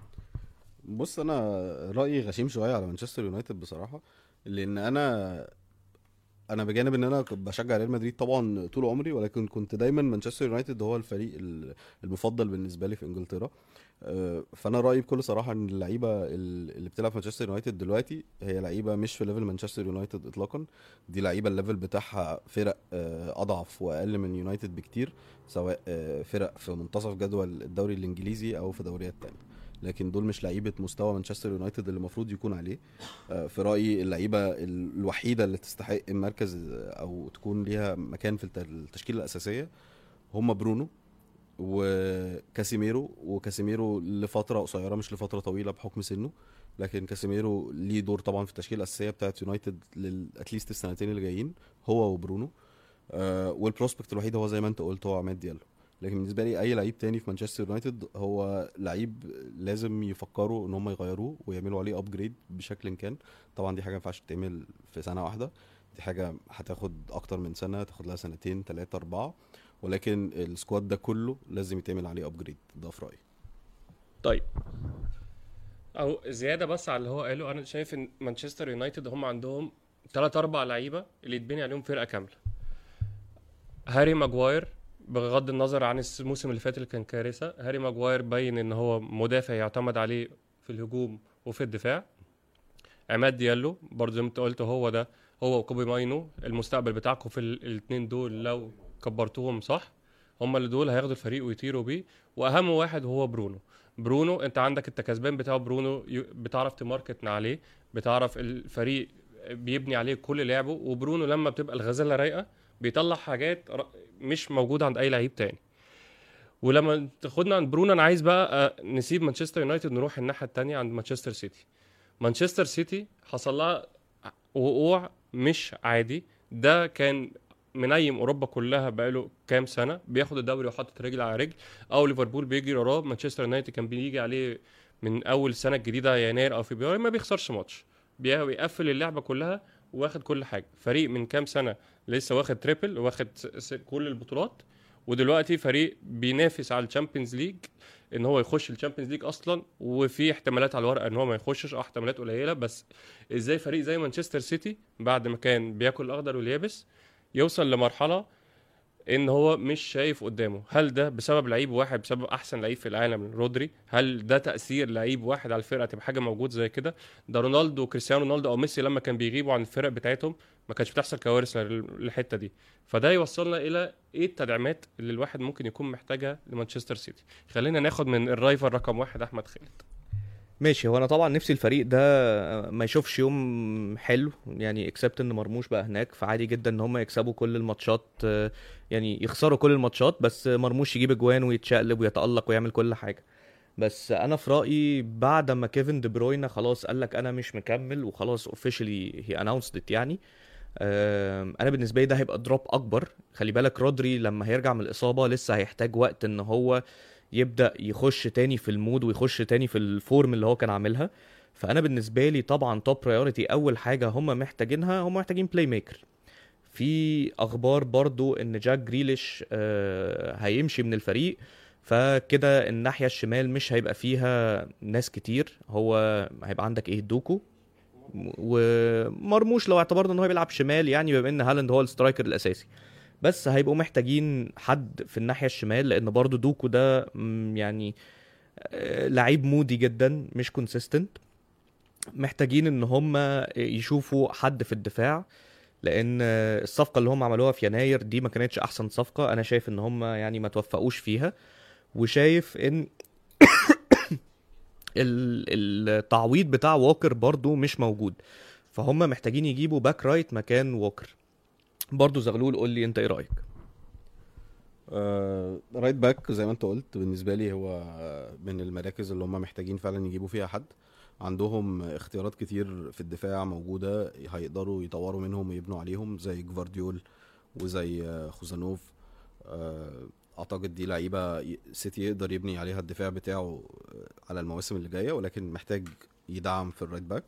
بص انا رايي غشيم شويه على مانشستر يونايتد بصراحه لان انا انا بجانب ان انا كنت بشجع ريال مدريد طبعا طول عمري ولكن كنت دايما مانشستر يونايتد هو الفريق ال- المفضل بالنسبه لي في انجلترا آه، فانا رايي بكل صراحه ان اللعيبه ال- اللي بتلعب في مانشستر يونايتد دلوقتي هي لعيبه مش في ليفل مانشستر يونايتد اطلاقا دي لعيبه الليفل بتاعها فرق آه، اضعف واقل من يونايتد بكتير سواء آه، فرق في منتصف جدول الدوري الانجليزي او في دوريات تانية لكن دول مش لعيبه مستوى مانشستر يونايتد اللي المفروض يكون عليه آه، في رايي اللعيبه ال- الوحيده اللي تستحق المركز آه، او تكون ليها مكان في الت- التشكيله الاساسيه هم برونو وكاسيميرو وكاسيميرو لفتره قصيره مش لفتره طويله بحكم سنه لكن كاسيميرو ليه دور طبعا في التشكيله الاساسيه بتاعت يونايتد اتليست السنتين اللي جايين هو وبرونو آه والبروسبكت الوحيد هو زي ما انت قلت هو عماد ديالو لكن بالنسبه لي اي لعيب تاني في مانشستر يونايتد هو لعيب لازم يفكروا ان هم يغيروه ويعملوا عليه ابجريد بشكل كان طبعا دي حاجه ما ينفعش تتعمل في سنه واحده دي حاجه هتاخد اكتر من سنه تاخد لها سنتين ثلاثه اربعه ولكن السكواد ده كله لازم يتعمل عليه ابجريد ده في رايي طيب او زياده بس على اللي هو قاله انا شايف ان مانشستر يونايتد هم عندهم ثلاث اربع لعيبه اللي يتبني عليهم فرقه كامله هاري ماجواير بغض النظر عن الموسم اللي فات اللي كان كارثه هاري ماجواير باين ان هو مدافع يعتمد عليه في الهجوم وفي الدفاع عماد ديالو برضه زي ما انت قلت هو ده هو وكوبي ماينو المستقبل بتاعكم في الاثنين دول لو كبرتوهم صح هم اللي دول هياخدوا الفريق ويطيروا بيه واهم واحد هو برونو برونو انت عندك انت كسبان بتاعه برونو ي- بتعرف تماركت عليه بتعرف الفريق بيبني عليه كل لعبه وبرونو لما بتبقى الغزاله رايقه بيطلع حاجات ر- مش موجوده عند اي لعيب تاني ولما تاخدنا عند برونو انا عايز بقى آه، نسيب مانشستر يونايتد نروح الناحيه التانية عند مانشستر سيتي مانشستر سيتي حصل لها وقوع مش عادي ده كان منيم اوروبا كلها بقاله كام سنه بياخد الدوري وحاطط رجل على رجل او ليفربول بيجري وراه مانشستر يونايتد كان بيجي عليه من اول السنه الجديده يناير او فبراير ما بيخسرش ماتش بي- بيقفل اللعبه كلها واخد كل حاجه فريق من كام سنه لسه واخد تريبل واخد س- س- كل البطولات ودلوقتي فريق بينافس على الشامبيونز ليج ان هو يخش الشامبيونز ليج اصلا وفي احتمالات على الورقه ان هو ما يخشش اه احتمالات قليله بس ازاي فريق زي مانشستر سيتي بعد ما كان بياكل الاخضر واليابس يوصل لمرحله ان هو مش شايف قدامه هل ده بسبب لعيب واحد بسبب احسن لعيب في العالم رودري هل ده تاثير لعيب واحد على الفرقه تبقى حاجه موجود زي كده ده رونالدو وكريستيانو رونالدو او ميسي لما كان بيغيبوا عن الفرق بتاعتهم ما كانش بتحصل كوارث لل- للحته دي فده يوصلنا الى ايه التدعيمات اللي الواحد ممكن يكون محتاجها لمانشستر سيتي خلينا ناخد من الرايفل رقم واحد احمد خالد ماشي هو انا طبعا نفسي الفريق ده ما يشوفش يوم حلو يعني اكسبت ان مرموش بقى هناك فعادي جدا ان هم يكسبوا كل الماتشات آه، يعني يخسروا كل الماتشات بس مرموش يجيب اجوان ويتشقلب ويتألق ويعمل كل حاجه بس انا في رايي بعد ما كيفن دي بروينا خلاص قال لك انا مش مكمل وخلاص اوفيشلي هي اناونسد يعني آم، انا بالنسبه لي ده هيبقى دروب اكبر خلي بالك رودري لما هيرجع من الاصابه لسه هيحتاج وقت ان هو يبدا يخش تاني في المود ويخش تاني في الفورم اللي هو كان عاملها فانا بالنسبه لي طبعا توب برايورتي اول حاجه هم محتاجينها هم محتاجين بلاي ميكر في اخبار برضو ان جاك جريليش آه، هيمشي من الفريق فكده الناحيه الشمال مش هيبقى فيها ناس كتير هو هيبقى عندك ايه دوكو ومرموش لو اعتبرنا ان هو بيلعب شمال يعني بما ان هالاند هو السترايكر الاساسي بس هيبقوا محتاجين حد في الناحيه الشمال لان برضو دوكو ده مم، يعني آه، لعيب مودي جدا مش كونسيستنت محتاجين ان هم يشوفوا حد في الدفاع لان آه، الصفقه اللي هم عملوها في يناير دي ما كانتش احسن صفقه انا شايف ان هم يعني ما توفقوش فيها وشايف ان ال- التعويض بتاع واكر برضو مش موجود فهم محتاجين يجيبوا باك رايت مكان ووكر برضو زغلول قول لي انت ايه رايك آه، رايت باك زي ما انت قلت بالنسبه لي هو من المراكز اللي هم محتاجين فعلا يجيبوا فيها حد عندهم اختيارات كتير في الدفاع موجوده هيقدروا يطوروا منهم ويبنوا عليهم زي جفارديول وزي آه، خوزانوف آه، اعتقد دي لعيبه ي- سيتي يقدر يبني عليها الدفاع بتاعه آه، على المواسم اللي جايه ولكن محتاج يدعم في الرايت باك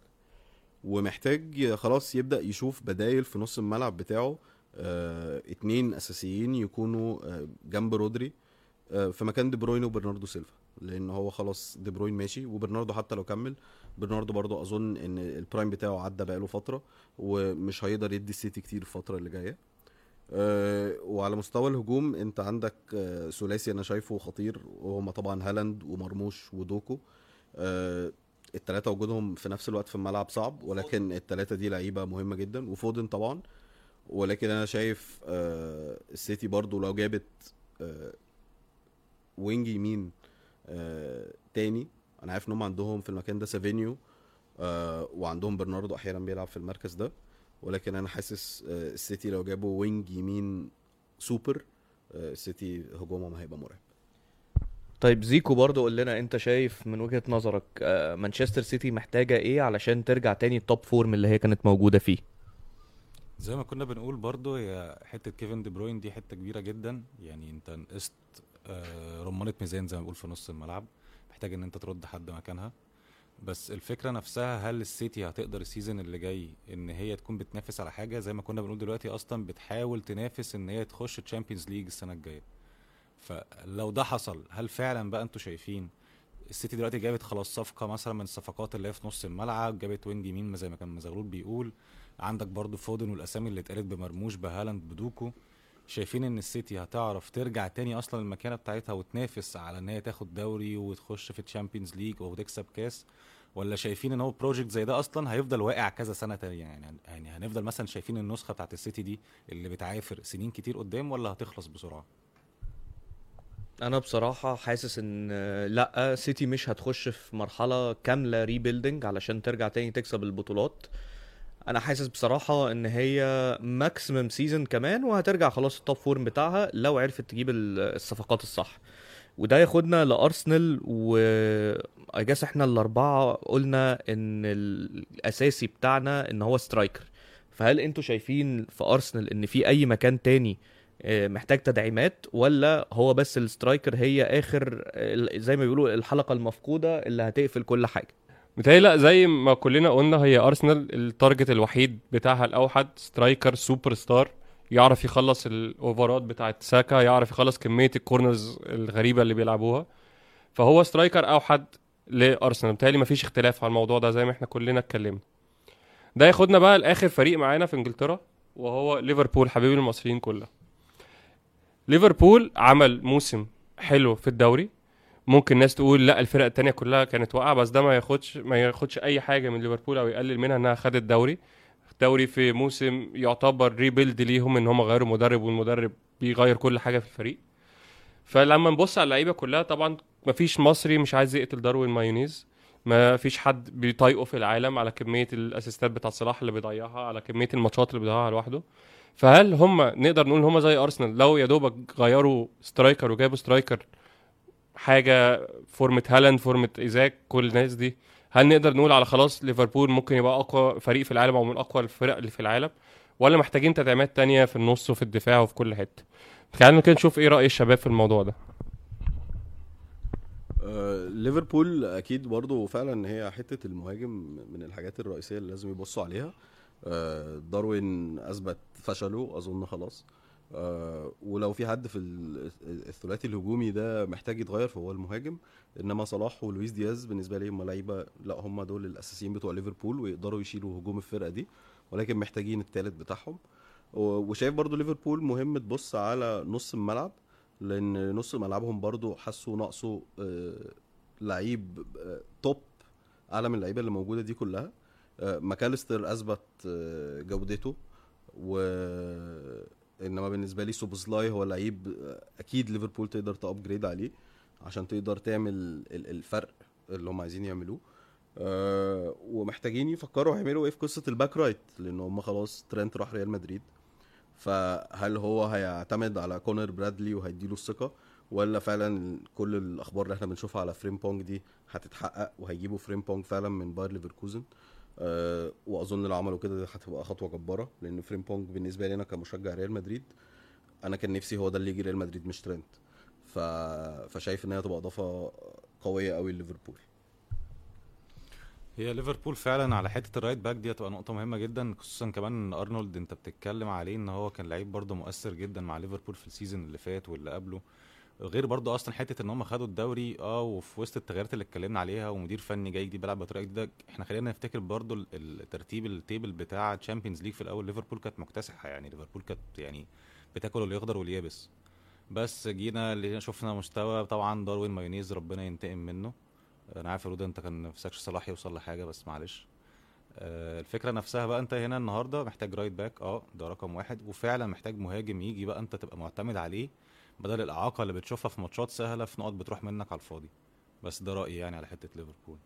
ومحتاج خلاص يبدا يشوف بدايل في نص الملعب بتاعه آه، اتنين اساسيين يكونوا آه، جنب رودري آه، في مكان دي بروين وبرناردو سيلفا لان هو خلاص دي بروين ماشي وبرناردو حتى لو كمل برناردو برضو اظن ان البرايم بتاعه عدى بقاله فتره ومش هيقدر يدي السيتي كتير الفتره اللي جايه آه، وعلى مستوى الهجوم انت عندك آه، ثلاثي انا شايفه خطير وهما طبعا هالاند ومرموش ودوكو آه، التلاتة وجودهم في نفس الوقت في الملعب صعب ولكن التلاتة دي لعيبة مهمة جدا وفودن طبعا ولكن انا شايف آه، السيتي برضو لو جابت آه، وينج يمين آه، تاني انا عارف ان هم عندهم في المكان ده سافينيو آه، وعندهم برناردو احيانا بيلعب في المركز ده ولكن انا حاسس آه، السيتي لو جابوا وينج يمين سوبر آه، السيتي هجومهم هيبقى مرعب طيب زيكو برضو قول لنا انت شايف من وجهة نظرك آه، مانشستر سيتي محتاجة ايه علشان ترجع تاني التوب فورم اللي هي كانت موجودة فيه زي ما كنا بنقول برضو هي حته كيفن دي بروين دي حته كبيره جدا يعني انت نقصت آه، رمانه ميزان زي ما بنقول في نص الملعب محتاج ان انت ترد حد مكانها بس الفكره نفسها هل السيتي هتقدر السيزون اللي جاي ان هي تكون بتنافس على حاجه زي ما كنا بنقول دلوقتي اصلا بتحاول تنافس ان هي تخش تشامبيونز ليج السنه الجايه فلو ده حصل هل فعلا بقى انتوا شايفين السيتي دلوقتي جابت خلاص صفقه مثلا من الصفقات اللي هي في نص الملعب جابت وينج يمين زي ما كان مزغلول بيقول عندك برضو فودن والاسامي اللي اتقالت بمرموش بهالاند بدوكو شايفين ان السيتي هتعرف ترجع تاني اصلا المكانه بتاعتها وتنافس على ان هي تاخد دوري وتخش في الشامبيونز ليج وتكسب كاس ولا شايفين ان هو بروجكت زي ده اصلا هيفضل واقع كذا سنه تانية يعني يعني هنفضل مثلا شايفين النسخه بتاعت السيتي دي اللي بتعافر سنين كتير قدام ولا هتخلص بسرعه انا بصراحة حاسس ان آه، لا سيتي مش هتخش في مرحلة كاملة ريبيلدينج علشان ترجع تاني تكسب البطولات انا حاسس بصراحة ان هي ماكسيمم سيزون كمان وهترجع خلاص التوب فورم بتاعها لو عرفت تجيب ال- الصفقات الصح وده ياخدنا لارسنال و اجاس احنا الاربعة قلنا ان الاساسي بتاعنا ان هو سترايكر فهل انتوا شايفين في ارسنال ان في اي مكان تاني آه، محتاج تدعيمات ولا هو بس السترايكر هي اخر آه، زي ما بيقولوا الحلقه المفقوده اللي هتقفل كل حاجه متهيألي لا زي ما كلنا قلنا هي ارسنال التارجت الوحيد بتاعها الاوحد سترايكر سوبر ستار يعرف يخلص الاوفرات بتاعت ساكا يعرف يخلص كميه الكورنرز الغريبه اللي بيلعبوها فهو سترايكر اوحد لارسنال متهيألي مفيش اختلاف على الموضوع ده زي ما احنا كلنا اتكلمنا ده ياخدنا بقى لاخر فريق معانا في انجلترا وهو ليفربول حبيبي المصريين كلها ليفربول عمل موسم حلو في الدوري ممكن ناس تقول لا الفرق التانية كلها كانت واقعة بس ده ما ياخدش ما ياخدش أي حاجة من ليفربول أو يقلل منها إنها خدت دوري الدوري في موسم يعتبر ريبيلد ليهم إن هم غيروا مدرب والمدرب بيغير كل حاجة في الفريق فلما نبص على اللعيبة كلها طبعا مفيش مصري مش عايز يقتل داروين مايونيز ما فيش حد بيطايقه في العالم على كمية الاسيستات بتاعت صلاح اللي بيضيعها على كمية الماتشات اللي بيضيعها لوحده فهل هم نقدر نقول هم زي ارسنال لو يا دوبك غيروا سترايكر وجابوا سترايكر حاجه فورمه هالاند فورمه ايزاك كل الناس دي هل نقدر نقول على خلاص ليفربول ممكن يبقى اقوى فريق في العالم او من اقوى الفرق اللي في العالم ولا محتاجين تدعيمات تانية في النص وفي الدفاع وفي كل حته خلينا كده نشوف ايه راي الشباب في الموضوع ده آه، ليفربول اكيد برضو فعلا هي حته المهاجم من الحاجات الرئيسيه اللي لازم يبصوا عليها آه، داروين اثبت فشله اظن خلاص آه، ولو في حد في ال- الثلاثي الهجومي ده محتاج يتغير فهو المهاجم انما صلاح ولويس دياز بالنسبه لي هم لعيبه لا هم دول الاساسيين بتوع ليفربول ويقدروا يشيلوا هجوم الفرقه دي ولكن محتاجين التالت بتاعهم و- وشايف برضو ليفربول مهم تبص على نص الملعب لان نص ملعبهم برضو حسوا ناقصه آه، لعيب آه، توب اعلى من اللعيبه اللي موجوده دي كلها آه، ماكاليستر اثبت آه، جودته و انما بالنسبه لي سوبوسلاي هو لعيب آه، اكيد ليفربول تقدر تابجريد عليه عشان تقدر تعمل ال- الفرق اللي هم عايزين يعملوه آه ومحتاجين يفكروا هيعملوا ايه في قصه الباك رايت لان هم خلاص ترينت راح ريال مدريد فهل هو هيعتمد على كونر برادلي وهيديله الثقه ولا فعلا كل الاخبار اللي احنا بنشوفها على فريم بونج دي هتتحقق وهيجيبوا فريم بونج فعلا من باير ليفركوزن أه واظن لو عملوا كده دي هتبقى خطوه جباره لان فريم بونج بالنسبه لي انا كمشجع ريال مدريد انا كان نفسي هو ده اللي يجي ريال مدريد مش ترينت ف... فشايف ان هي هتبقى اضافه قويه قوي لليفربول هي ليفربول فعلا على حته الرايت باك دي هتبقى نقطه مهمه جدا خصوصا كمان ان ارنولد انت بتتكلم عليه ان هو كان لعيب برضه مؤثر جدا مع ليفربول في السيزون اللي فات واللي قبله غير برضه اصلا حته ان هم خدوا الدوري اه وفي وسط التغييرات اللي اتكلمنا عليها ومدير فني جاي جديد بيلعب بطريقه جديده احنا خلينا نفتكر برضه ال- الترتيب التيبل بتاع تشامبيونز ليج في الاول ليفربول كانت مكتسحه يعني ليفربول كانت يعني بتاكل اللي يخضر واليابس بس جينا اللي شفنا مستوى طبعا داروين مايونيز ربنا ينتقم منه انا عارف يا رودة انت كان نفسكش صلاح يوصل لحاجه بس معلش آه، الفكره نفسها بقى انت هنا النهارده محتاج رايت باك اه ده رقم واحد وفعلا محتاج مهاجم يجي بقى انت تبقى معتمد عليه بدل الاعاقه اللي بتشوفها في ماتشات سهله في نقط بتروح منك على الفاضي بس ده رايي يعني على حته ليفربول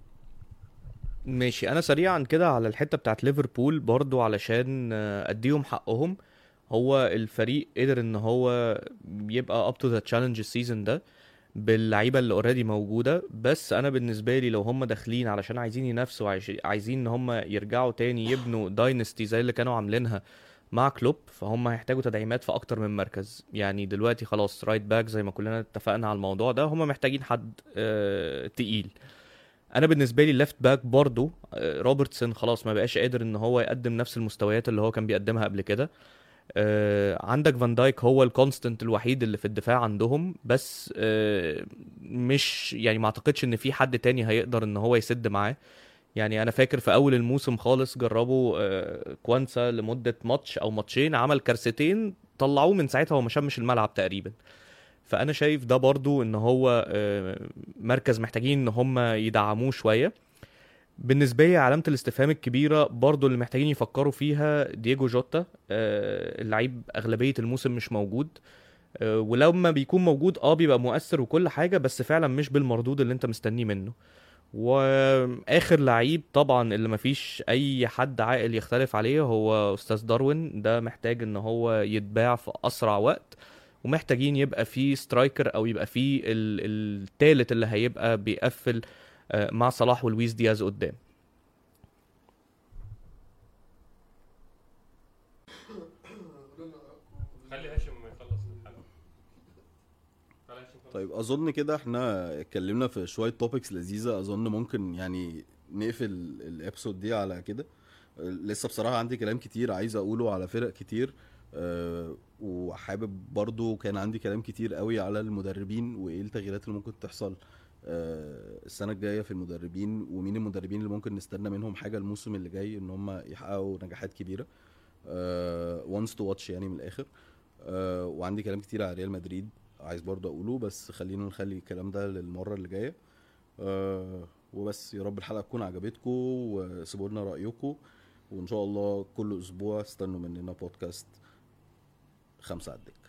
ماشي انا سريعا كده على الحته بتاعت ليفربول برضو علشان آه، اديهم حقهم هو الفريق قدر ان هو يبقى اب تو ذا تشالنج السيزون ده باللعيبه اللي اوريدي موجوده بس انا بالنسبه لي لو هم داخلين علشان عايزين ينافسوا عايش- عايزين ان هم يرجعوا تاني يبنوا داينستي زي اللي كانوا عاملينها مع كلوب فهم هيحتاجوا تدعيمات في اكتر من مركز يعني دلوقتي خلاص رايت باك زي ما كلنا اتفقنا على الموضوع ده هم محتاجين حد آه تقيل انا بالنسبه لي الليفت باك برضو آه، روبرتسون خلاص ما بقاش قادر ان هو يقدم نفس المستويات اللي هو كان بيقدمها قبل كده آه، عندك فان دايك هو الكونستنت الوحيد اللي في الدفاع عندهم بس آه، مش يعني ما اعتقدش ان في حد تاني هيقدر ان هو يسد معاه يعني انا فاكر في اول الموسم خالص جربوا آه، كوانسا لمده ماتش او ماتشين عمل كارثتين طلعوه من ساعتها هو ما شمش الملعب تقريبا فانا شايف ده برضو ان هو آه، مركز محتاجين ان هم يدعموه شويه بالنسبه لي علامه الاستفهام الكبيره برضو اللي محتاجين يفكروا فيها دييجو جوتا آه، اللعيب اغلبيه الموسم مش موجود آه، ولما بيكون موجود اه بيبقى مؤثر وكل حاجه بس فعلا مش بالمردود اللي انت مستنيه منه واخر لعيب طبعا اللي مفيش اي حد عاقل يختلف عليه هو استاذ داروين ده محتاج ان هو يتباع في اسرع وقت ومحتاجين يبقى فيه سترايكر او يبقى فيه ال- التالت اللي هيبقى بيقفل آه، مع صلاح ولويس دياز قدام خلي هاشم يخلص الحلقه خلي هاشم يخلص. طيب اظن كده احنا اتكلمنا في شويه توبكس لذيذه اظن ممكن يعني نقفل الابسود دي على كده لسه بصراحه عندي كلام كتير عايز اقوله على فرق كتير أه وحابب برضو كان عندي كلام كتير قوي على المدربين وايه التغييرات اللي ممكن تحصل أه السنه الجايه في المدربين ومين المدربين اللي ممكن نستنى منهم حاجه الموسم اللي جاي ان هم يحققوا نجاحات كبيره وانس تو واتش يعني من الاخر أه وعندي كلام كتير على ريال مدريد عايز برضه اقوله بس خلينا نخلي الكلام ده للمره اللي جايه أه وبس يا رب الحلقه تكون عجبتكم وسيبوا لنا رايكم وان شاء الله كل اسبوع استنوا مننا بودكاست خمسه على الدكه